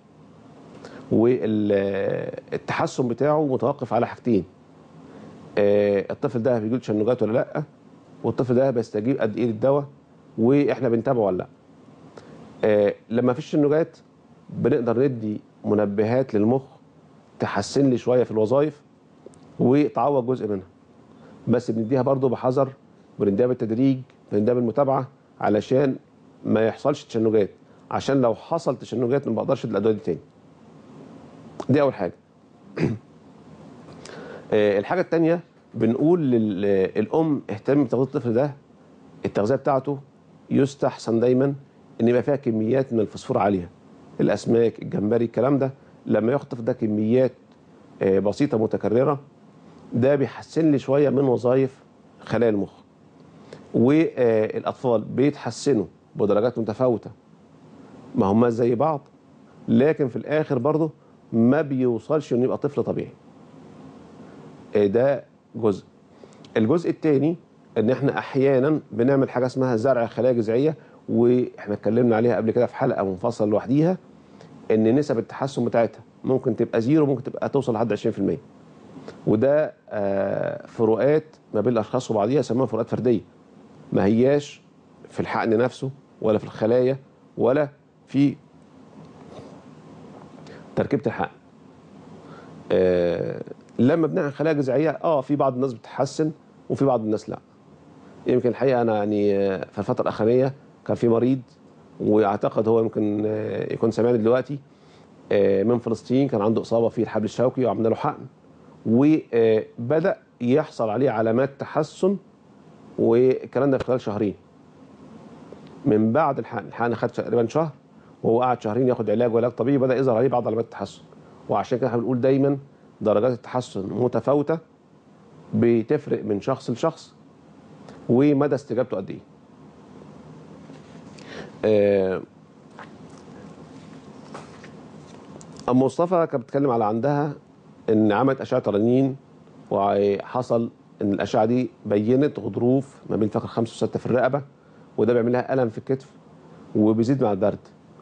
والتحسن بتاعه متوقف على حاجتين آه، الطفل ده بيجيله تشنجات ولا لا والطفل ده بيستجيب قد ايه للدواء واحنا بنتابعه ولا لا آه، لما فيش تشنجات بنقدر ندي منبهات للمخ تحسن لي شويه في الوظائف وتعوض جزء منها بس بنديها برضو بحذر بنديها بالتدريج بنديها بالمتابعه علشان ما يحصلش تشنجات عشان لو حصل تشنجات ما بقدرش ادي الادويه دي تاني دي اول حاجه آه، الحاجه الثانيه بنقول للام اهتم بتغذيه الطفل ده التغذيه بتاعته يستحسن دايما ان يبقى فيها كميات من الفوسفور عاليه الاسماك الجمبري الكلام ده لما ياخد الطفل ده كميات آه، بسيطه متكرره ده بيحسن لي شويه من وظائف خلايا المخ والاطفال بيتحسنوا بدرجات متفاوته ما هم زي بعض لكن في الاخر برضه ما بيوصلش انه يبقى طفل طبيعي آه، ده جزء الجزء الثاني ان احنا احيانا بنعمل حاجه اسمها زرع خلايا جذعيه واحنا اتكلمنا عليها قبل كده في حلقه منفصله لوحديها ان نسب التحسن بتاعتها ممكن تبقى زيرو ممكن تبقى توصل لحد 20% وده آه، فروقات ما بين الاشخاص وبعضيها يسموها فروقات فرديه ما هياش في الحقن نفسه ولا في الخلايا ولا في تركيبه الحقن آه، لما بنعمل خلايا جذعيه اه في بعض الناس بتتحسن وفي بعض الناس لا يمكن الحقيقه انا يعني آه، في الفتره الاخرانيه كان في مريض واعتقد هو يمكن آه، يكون سامعني دلوقتي آه، من فلسطين كان عنده اصابه في الحبل الشوكي وعملنا له حقن وبدا يحصل عليه علامات تحسن والكلام ده في خلال شهرين من بعد الحقن الحقن خد تقريبا شهر وهو قعد شهرين ياخد علاج وعلاج طبيعي بدا يظهر عليه بعض علامات التحسن وعشان كده احنا بنقول دايما درجات التحسن متفاوته بتفرق من شخص لشخص ومدى استجابته قد ايه آه، ام مصطفى كانت بتتكلم على عندها ان عملت اشعه رنين وحصل ان الاشعه دي بينت غضروف ما بين فقر خمسه وسته في الرقبه وده بيعمل لها الم في الكتف وبيزيد مع البرد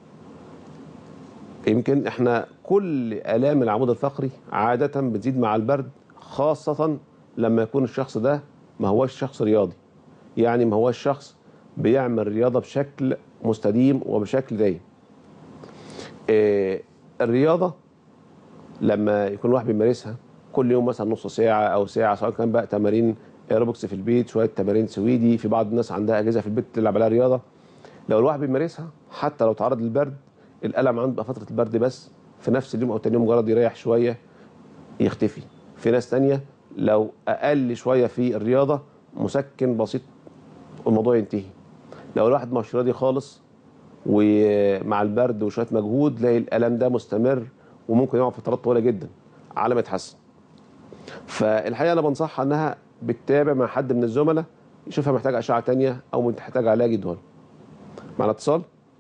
يمكن احنا كل الام العمود الفقري عاده بتزيد مع البرد خاصه لما يكون الشخص ده ما هوش شخص رياضي يعني ما هوش شخص بيعمل رياضه بشكل مستديم وبشكل دايم آه، الرياضه لما يكون الواحد بيمارسها كل يوم مثلا نص ساعه او ساعه سواء كان بقى تمارين ايروبكس في البيت شويه تمارين سويدي في بعض الناس عندها اجهزه في البيت تلعب عليها رياضه لو الواحد بيمارسها حتى لو تعرض للبرد الالم عنده بقى فتره البرد بس في نفس اليوم او تاني يوم مجرد يريح شويه يختفي في ناس تانية لو اقل شويه في الرياضه مسكن بسيط والموضوع ينتهي لو الواحد مش راضي خالص ومع البرد وشويه مجهود تلاقي الالم ده مستمر وممكن يقعد فترات طويله جدا على ما يتحسن فالحقيقه انا بنصحها انها بتتابع مع حد من الزملاء يشوفها محتاجه اشعه تانية او محتاجه علاج يدوها معنا اتصال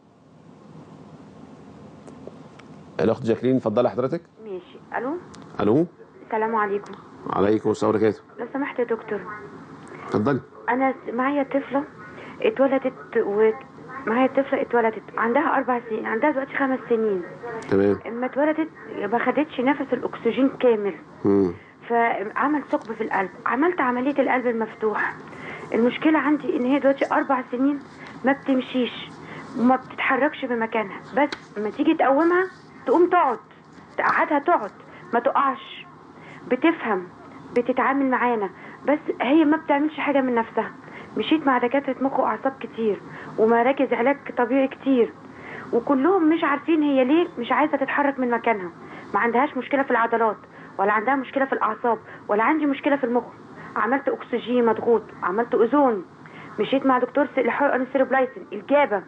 الاخت جاكلين اتفضلي حضرتك ماشي الو الو السلام عليكم عليكم السلام ورحمه الله لو سمحت يا دكتور اتفضلي انا س- معايا طفله اتولدت و معايا طفله اتولدت عندها اربع سنين عندها دلوقتي خمس سنين تمام اما اتولدت ما خدتش نفس الاكسجين كامل مم. فعمل ثقب في القلب عملت عمليه القلب المفتوح المشكله عندي ان هي دلوقتي اربع سنين ما بتمشيش وما بتتحركش بمكانها بس لما تيجي تقومها تقوم تقعد تقعدها تقعد ما تقعش بتفهم بتتعامل معانا بس هي ما بتعملش حاجه من نفسها مشيت مع دكاتره مخ واعصاب كتير ومراكز علاج طبيعي كتير وكلهم مش عارفين هي ليه مش عايزه تتحرك من مكانها ما عندهاش مشكله في العضلات ولا عندها مشكله في الاعصاب ولا عندي مشكله في المخ عملت اكسجين مضغوط عملت اوزون مشيت مع دكتور س- لحقن سيروبلايسين الجابه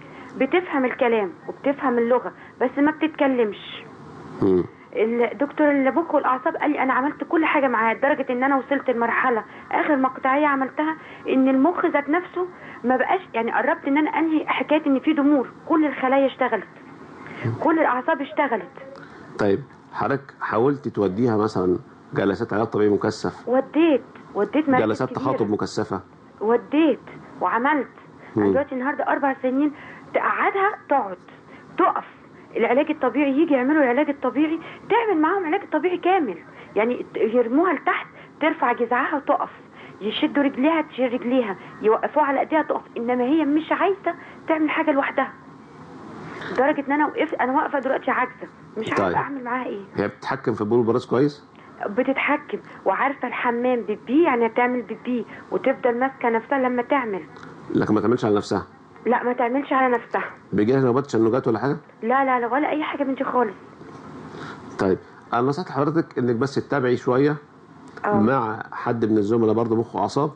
بتفهم الكلام وبتفهم اللغه بس ما بتتكلمش مم. الدكتور المخ والاعصاب قال لي انا عملت كل حاجه معاه لدرجه ان انا وصلت لمرحله اخر مقطعيه عملتها ان المخ ذات نفسه ما بقاش يعني قربت ان انا انهي حكايه ان في ضمور كل الخلايا اشتغلت كل الاعصاب اشتغلت طيب حضرتك حاولت توديها مثلا جلسات علاج طبيعي مكثف وديت وديت مراكز جلسات كبيرة. تخاطب مكثفه وديت وعملت انا مم. دلوقتي النهارده اربع سنين تقعدها تقعد تقف العلاج الطبيعي يجي يعملوا العلاج الطبيعي تعمل معاهم علاج طبيعي كامل يعني يرموها لتحت ترفع جذعها وتقف يشدوا رجليها تشيل رجليها يوقفوها على ايديها تقف انما هي مش عايزه تعمل حاجه لوحدها لدرجه ان انا وقفت انا واقفه دلوقتي عاجزه مش عارفه طيب. اعمل معاها ايه هي بتتحكم في بول البراز كويس بتتحكم وعارفه الحمام بيبي يعني تعمل بيبي وتفضل ماسكه نفسها لما تعمل لكن ما تعملش على نفسها لا ما تعملش على نفسها بيجي لها نوبات تشنجات ولا حاجه لا لا لا ولا اي حاجه من دي خالص طيب انا نصحت حضرتك انك بس تتابعي شويه اه مع حد من الزملاء برضه مخ واعصاب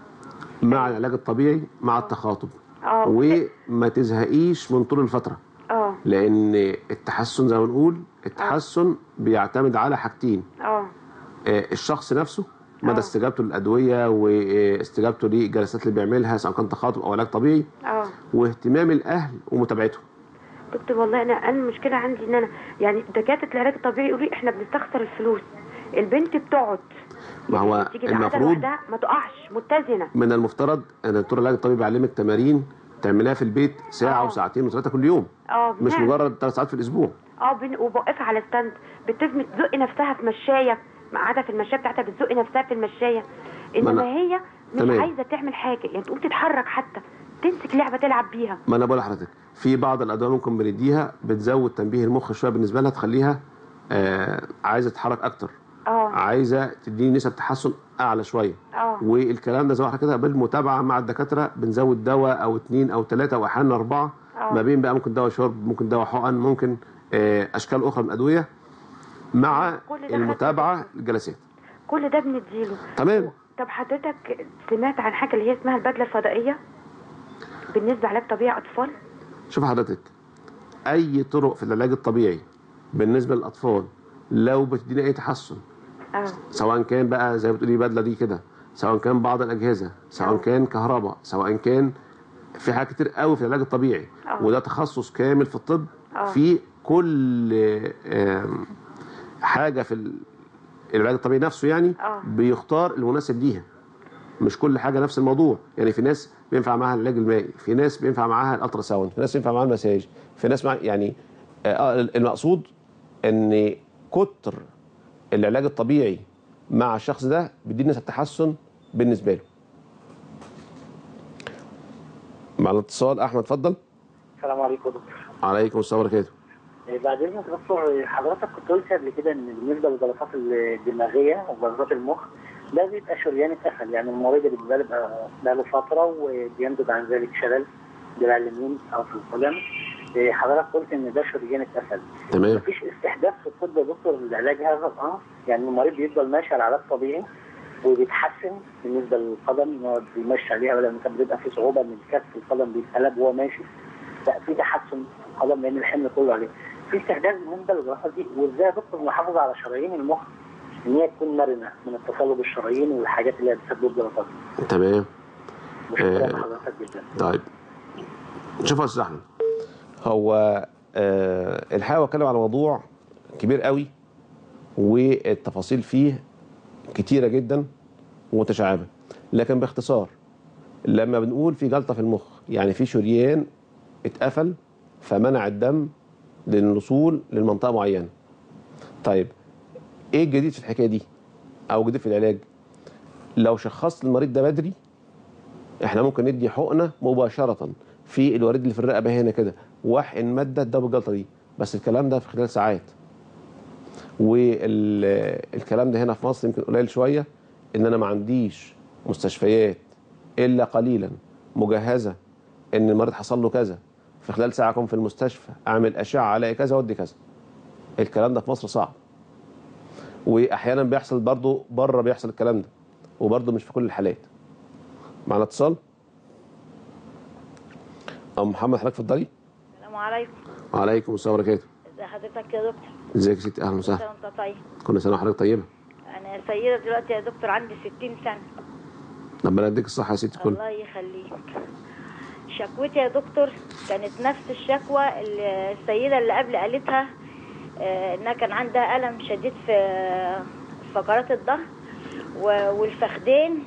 مع العلاج الطبيعي مع التخاطب اه وما تزهقيش من طول الفتره اه لان التحسن زي ما بنقول التحسن بيعتمد على حاجتين اه آه، الشخص نفسه مدى آه. استجابته للادويه واستجابته للجلسات اللي بيعملها سواء كان تخاطب او علاج طبيعي اه واهتمام الاهل ومتابعتهم دكتور والله انا انا المشكله عندي ان انا يعني دكاتره العلاج الطبيعي يقولوا لي احنا بنستخسر الفلوس البنت بتقعد ما هو تيجي العاده المفروض لوحدها ما تقعش متزنه من المفترض ان الدكتور العلاج الطبيعي بيعلمك تمارين تعمليها في البيت ساعه وساعتين وثلاثه كل يوم اه مش بنعمل. مجرد ثلاث ساعات في الاسبوع اه بن... وبوقفها على ستاند بتزم تزق نفسها في مشايه قاعده في المشايه بتاعتها بتزق نفسها في المشايه ما انما أنا- هي مش تمام. عايزه تعمل حاجه يعني تقوم تتحرك حتى تمسك لعبه تلعب بيها ما انا بقول لحضرتك في بعض الادويه ممكن بنديها بتزود تنبيه المخ شويه بالنسبه لها تخليها آه عايزه تتحرك اكتر اه عايزه تديني نسب تحسن اعلى شويه اه والكلام ده زي ما احنا كده بالمتابعه مع الدكاتره بنزود دواء او اثنين او ثلاثه او احيانا اربعه آه. ما بين بقى ممكن دواء شرب ممكن دواء حقن ممكن آه اشكال اخرى من الادويه مع كل ده المتابعه الجلسات كل ده بنديله تمام طب حضرتك سمعت عن حاجه اللي هي اسمها البدله الفضائيه بالنسبه علاج طبيعي اطفال شوف حضرتك اي طرق في العلاج الطبيعي بالنسبه للاطفال لو بتدينا اي تحسن اه سواء كان بقى زي ما بتقولي بدله دي كده سواء كان بعض الاجهزه سواء كان كهرباء سواء كان في حاجات كتير قوي في العلاج الطبيعي آه. وده تخصص كامل في الطب آه. في كل آم، حاجه في ال- العلاج الطبيعي نفسه يعني آه. بيختار المناسب ليها مش كل حاجه نفس الموضوع يعني في ناس بينفع معاها العلاج المائي في ناس بينفع معاها الالترا ساوند في ناس بينفع معاها المساج في ناس مع يعني آه المقصود ان كتر العلاج الطبيعي مع الشخص ده بيدي نسبه تحسن بالنسبه له مع الاتصال احمد اتفضل السلام عليكم يا دكتور عليكم السلام ورحمه الله إيه، بعد اذنك يا دكتور حضرتك كنت قلت قبل كده ان بالنسبه للجلطات الدماغيه وجلطات المخ ده بيبقى شريان اتقفل يعني المريض اللي بيبقى بقى له فتره وبينتج عن ذلك شلل دراع اليمين او في القدم إيه، حضرتك قلت ان ده شريان اتقفل تمام مفيش استحداث في الطب يا دكتور لعلاج هذا الامر يعني المريض بيفضل ماشي على علاج طبيعي وبيتحسن بالنسبه للقدم إن هو بيمشي عليها بدل ما كان بيبقى في صعوبه ان الكف القدم بيتقلب وهو ماشي لا في تحسن في القدم لان الحمل كله عليه في استحداث بالنسبه للجراحات دي وازاي يا دكتور نحافظ على شرايين المخ ان هي تكون مرنه من التصلب الشرايين والحاجات اللي هي بتسبب جلطات تمام مشكله آه. حضرتك جدا طيب شوف يا استاذ احمد هو آه الحقيقه بتكلم على موضوع كبير قوي والتفاصيل فيه كتيره جدا ومتشعبه لكن باختصار لما بنقول في جلطه في المخ يعني في شريان اتقفل فمنع الدم للوصول للمنطقه معينه طيب ايه الجديد في الحكايه دي او الجديد في العلاج لو شخصت المريض ده بدري احنا ممكن ندي حقنه مباشره في الوريد اللي في الرقبه هنا كده واحقن ماده تداوي الجلطه دي بس الكلام ده في خلال ساعات والكلام ده هنا في مصر يمكن قليل شويه ان انا ما عنديش مستشفيات الا قليلا مجهزه ان المريض حصل له كذا في خلال ساعه اكون في المستشفى اعمل اشعه الاقي كذا وادي كذا الكلام ده في مصر صعب واحيانا بيحصل برضه بره بيحصل الكلام ده وبرضه مش في كل الحالات معنا اتصال ام محمد حضرتك اتفضلي السلام عليكم وعليكم السلام ورحمه الله ازي حضرتك يا دكتور ازيك يا ستي اهلا كل وسهلا سنه وانت طيب كل سنه وحضرتك طيبه انا سيده دلوقتي يا دكتور عندي 60 سنه ربنا يديك الصحه يا ستي كل الله يخليك شكوتي يا دكتور كانت نفس الشكوى اللي السيده اللي قبل قالتها آه، انها كان عندها الم شديد في فقرات الظهر و- والفخدين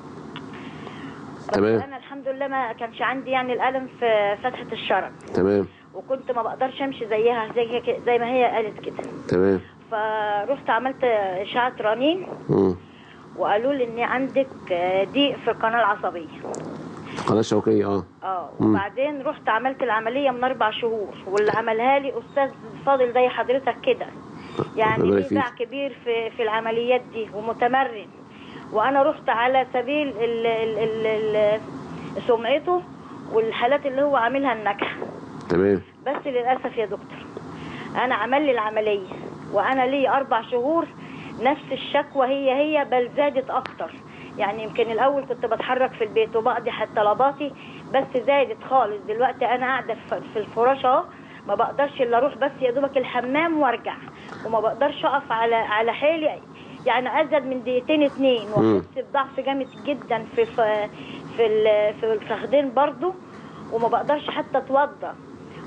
تمام انا الحمد لله ما كانش عندي يعني الالم في فتحه الشرج تمام وكنت ما بقدرش امشي زيها زي هي- زي ما هي قالت كده تمام فروحت عملت اشعه رنين مم. وقالوا لي ان عندك آه، ضيق في القناه العصبيه قناه شوكيه اه اه مم. وبعدين رحت عملت العمليه من اربع شهور واللي عملها لي استاذ فاضل زي حضرتك كده يعني ربنا ليه يفيد. باع كبير في في العمليات دي ومتمرن وانا رحت على سبيل ال ال ال ال سمعته والحالات اللي هو عاملها النجح تمام بس للاسف يا دكتور انا عمل لي العمليه وانا لي اربع شهور نفس الشكوى هي هي بل زادت اكتر يعني يمكن الاول كنت بتحرك في البيت وبقضي حتى طلباتي بس زادت خالص دلوقتي انا قاعده في في الفراش اهو ما بقدرش الا اروح بس يا دوبك الحمام وارجع وما بقدرش اقف على على حيلي يعني ازيد من دقيقتين اتنين مم. واحس بضعف جامد جدا في في في ال- في الفخدين برضو وما بقدرش حتى اتوضى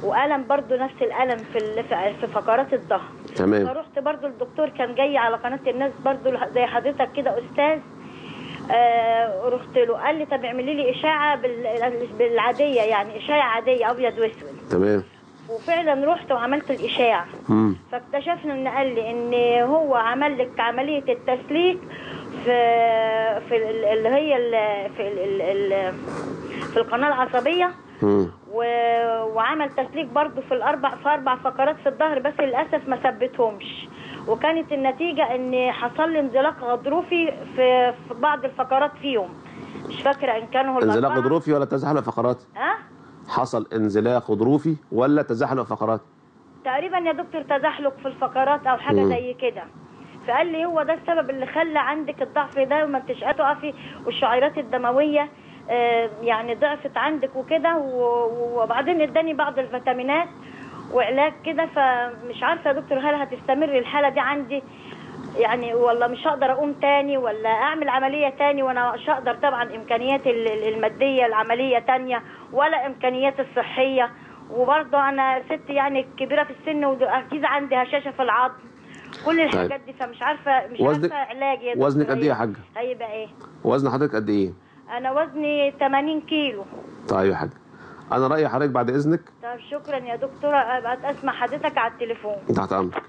والم برضو نفس الالم في ال- في- في فقرات الظهر تمام فرحت برضو الدكتور كان جاي على قناه الناس برضو زي حضرتك كده استاذ آه رحت له قال لي طب اعملي لي اشاعه بال- بالعاديه يعني اشاعه عاديه ابيض واسود تمام وفعلا رحت وعملت الاشاعه مم. فاكتشفنا ان قال لي ان هو عمل لك عمليه التسليك في في ال- اللي هي ال- في ال- ال- ال- في القناه العصبيه مم. و- وعمل تسليك برضو في الاربع في اربع فقرات في الظهر بس للاسف ما ثبتهمش وكانت النتيجه ان حصل لي انزلاق غضروفي في, في بعض الفقرات فيهم مش فاكره ان كانوا انزلاق الأربعة. غضروفي ولا تزحلق فقرات ها حصل انزلاق غضروفي ولا تزحلق فقرات تقريبا يا دكتور تزحلق في الفقرات او حاجه مم. زي كده فقال لي هو ده السبب اللي خلى عندك الضعف ده وما انتش قادره تقفي والشعيرات الدمويه آه، يعني ضعفت عندك وكده و- وبعدين اداني بعض الفيتامينات وعلاج كده فمش عارفه يا دكتور هل هتستمر الحاله دي عندي يعني والله مش هقدر اقوم تاني ولا اعمل عمليه تاني وانا مش هقدر طبعا امكانيات ال- ال- الماديه العمليه تانية ولا امكانيات الصحيه وبرضه انا ست يعني كبيره في السن واكيد عندي هشاشه في العظم كل الحاجات دي فمش عارفه مش وزنك- عارفه علاج يا دكتور وزنك قد ايه يا هي- حاجة؟ هيبقى ايه وزن حضرتك قد ايه انا وزني 80 كيلو طيب يا حاج انا رايي حضرتك بعد اذنك طب شكرا يا دكتورة ابقى اسمع حضرتك على التليفون تحت امرك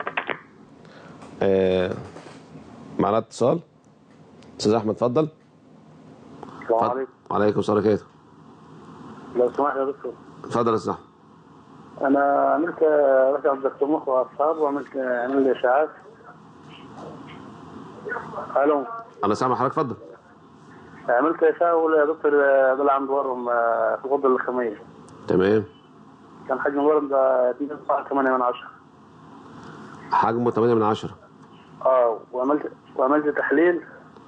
آه معنا اتصال استاذ احمد اتفضل السلام عليكم وعليكم السلام ورحمه الله لو سمحت يا دكتور اتفضل يا استاذ احمد انا عملت رحت عند دكتور مخ واعصاب وعملت عمل لي اشاعات الو انا سامع حضرتك اتفضل عملت اشعه ولا يا دكتور طلع عنده ورم آه، في الغده اللحميه تمام كان حجم الورم ده 2.8 من 10 حجمه 8 من 10 اه وعملت وعملت تحليل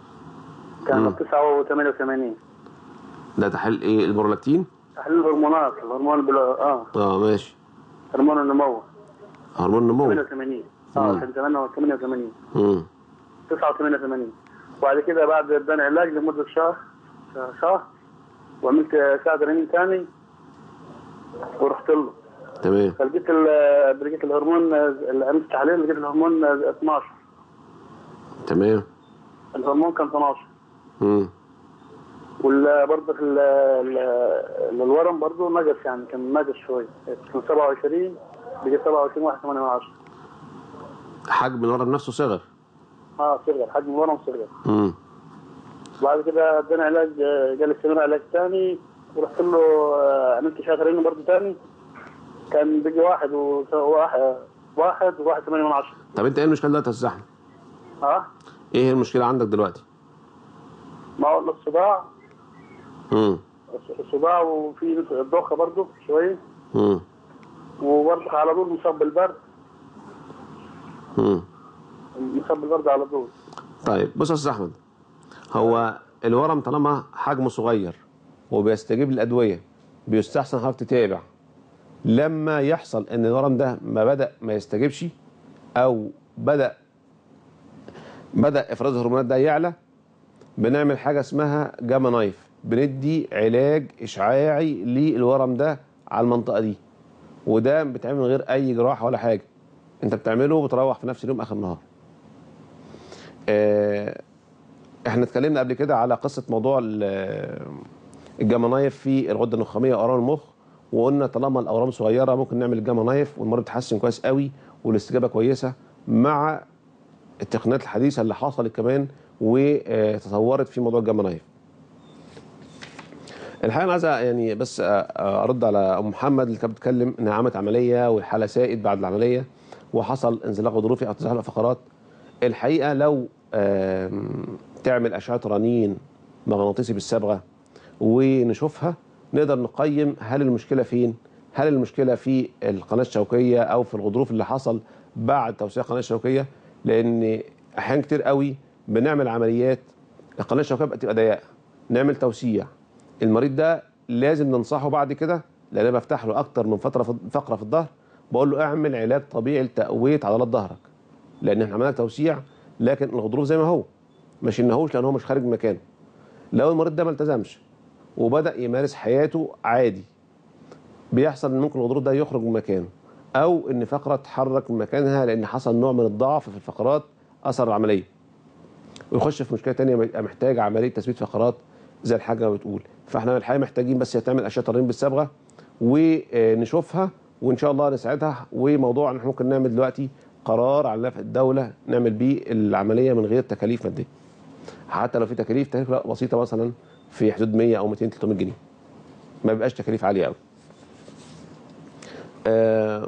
كان 9 و88 ده تحليل ايه البرولاكتين تحليل الهرمونات الهرمون بل... اه اه ماشي هرمون النمو هرمون النمو 88 اه مم. كان 88 امم 9 و88 وبعد كده بعد اداني علاج لمده شهر شهر وعملت ساعة رنين تاني ورحت له تمام فلقيت ال- لقيت الهرمون اللي عملت تحليل لقيت الهرمون 12 تمام الهرمون كان 12 امم وبرضه ال- ال- الورم برضه نقص يعني كان نقص شويه كان 27 بقي 27 1 8 من 10 حجم الورم نفسه صغر اه صغر حجم الورم صغر امم بعد كده اداني علاج آه، قال استمر علاج ثاني ورحت له آه، عملت شهرين برضه ثاني كان بقي واحد وواحد واحد وواحد ثمانية من عشرة طب انت ايه المشكله دلوقتي يا استاذ احمد ها ايه هي المشكله عندك دلوقتي ما هو الصداع امم الصداع وفي نسبة الدوخة برضه شوية امم وبرضه على طول مصاب بالبرد امم مصاب بالبرد على طول طيب بص يا استاذ احمد هو الورم طالما حجمه صغير وبيستجيب للادويه بيستحسن حضرتك تتابع لما يحصل ان الورم ده ما بدا ما يستجيبش او بدا بدا افراز الهرمونات ده يعلى بنعمل حاجه اسمها جاما نايف بندي علاج اشعاعي للورم ده على المنطقه دي وده بيتعمل من غير اي جراحه ولا حاجه انت بتعمله وبتروح في نفس اليوم اخر النهار آه، احنا اتكلمنا قبل كده على قصه موضوع ال- الجاما نايف في الغده النخاميه واورام المخ وقلنا طالما الاورام صغيره ممكن نعمل الجاما نايف والمريض يتحسن كويس قوي والاستجابه كويسه مع التقنيات الحديثه اللي حصلت كمان وتطورت في موضوع الجاما نايف. الحقيقه انا عايز يعني بس أ- ارد على ام محمد اللي كانت بتتكلم انها عملت عمليه والحاله سائد بعد العمليه وحصل انزلاق غضروفي او تزحلق فقرات. الحقيقه لو آم، تعمل اشعه رنين مغناطيسي بالصبغه ونشوفها نقدر نقيم هل المشكله فين؟ هل المشكله في القناه الشوكيه او في الغضروف اللي حصل بعد توسيع القناه الشوكيه؟ لان احيانا كتير قوي بنعمل عمليات القناه الشوكيه بتبقى ضيقه نعمل توسيع المريض ده لازم ننصحه بعد كده لان انا بفتح له اكتر من فتره في فقره في الظهر بقول له اعمل علاج طبيعي لتقويه عضلات ظهرك لان احنا عملنا توسيع لكن الغضروف زي ما هو ما شلناهوش لان هو مش خارج مكانه لو المريض ده ما التزمش وبدا يمارس حياته عادي بيحصل ان ممكن الغضروف ده يخرج من مكانه او ان فقره تتحرك من مكانها لان حصل نوع من الضعف في الفقرات اثر العمليه ويخش في مشكله ثانيه يبقى محتاج عمليه تثبيت فقرات زي الحاجه ما بتقول فاحنا الحقيقه محتاجين بس تعمل اشعه ترميم بالصبغه ونشوفها وان شاء الله نساعدها وموضوع ان احنا ممكن نعمل دلوقتي قرار على نفع الدوله نعمل بيه العمليه من غير تكاليف ماديه حتى لو في تكاليف تكاليف لا بسيطه مثلا في حدود 100 او 200 300 جنيه ما بيبقاش تكاليف عاليه قوي آه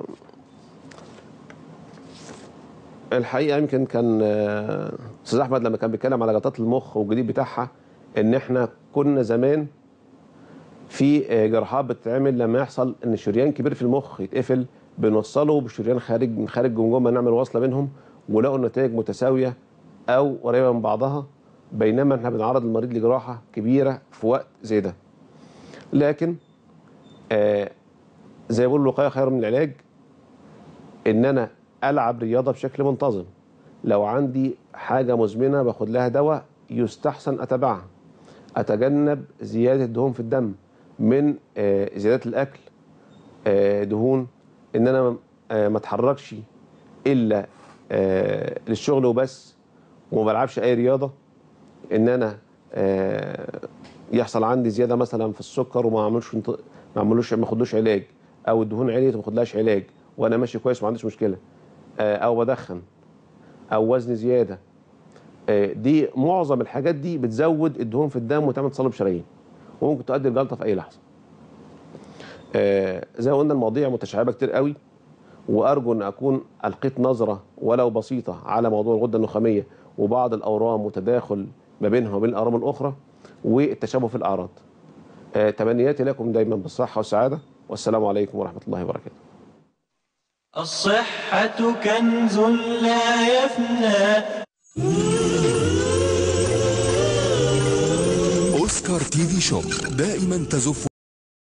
الحقيقه يمكن كان آه، استاذ احمد لما كان بيتكلم على جلطات المخ والجديد بتاعها ان احنا كنا زمان في آه، جراحات بتتعمل لما يحصل ان شريان كبير في المخ يتقفل بنوصله بشريان خارج من خارج الجمجمه نعمل وصله بينهم ولقوا النتائج متساويه او قريبه من بعضها بينما احنا بنعرض المريض لجراحه كبيره في وقت زي ده لكن آه زي ما بيقولوا الوقايه خير من العلاج ان انا العب رياضه بشكل منتظم لو عندي حاجه مزمنه باخد لها دواء يستحسن اتبعها اتجنب زياده الدهون في الدم من آه، زياده الاكل آه، دهون ان انا آه، ما اتحركش الا آه، للشغل وبس وما بلعبش اي رياضه ان انا آه، يحصل عندي زياده مثلا في السكر وما اعملش ما اعملوش ما اخدوش علاج او الدهون عليت وما اخدلهاش علاج وانا ماشي كويس وما عنديش مشكله آه، او بدخن او وزن زياده آه، دي معظم الحاجات دي بتزود الدهون في الدم وتعمل تصلب شرايين وممكن تؤدي لجلطه في اي لحظه آه، زي ما قلنا المواضيع متشعبه كتير قوي وارجو ان اكون القيت نظره ولو بسيطه على موضوع الغده النخاميه وبعض الاورام وتداخل ما بينها وبين الاورام الاخرى والتشابه في الاعراض آه، تمنياتي لكم دايما بالصحه والسعاده والسلام عليكم ورحمه الله وبركاته الصحة كنز لا يفنى أوسكار تي في شوب دائما تزف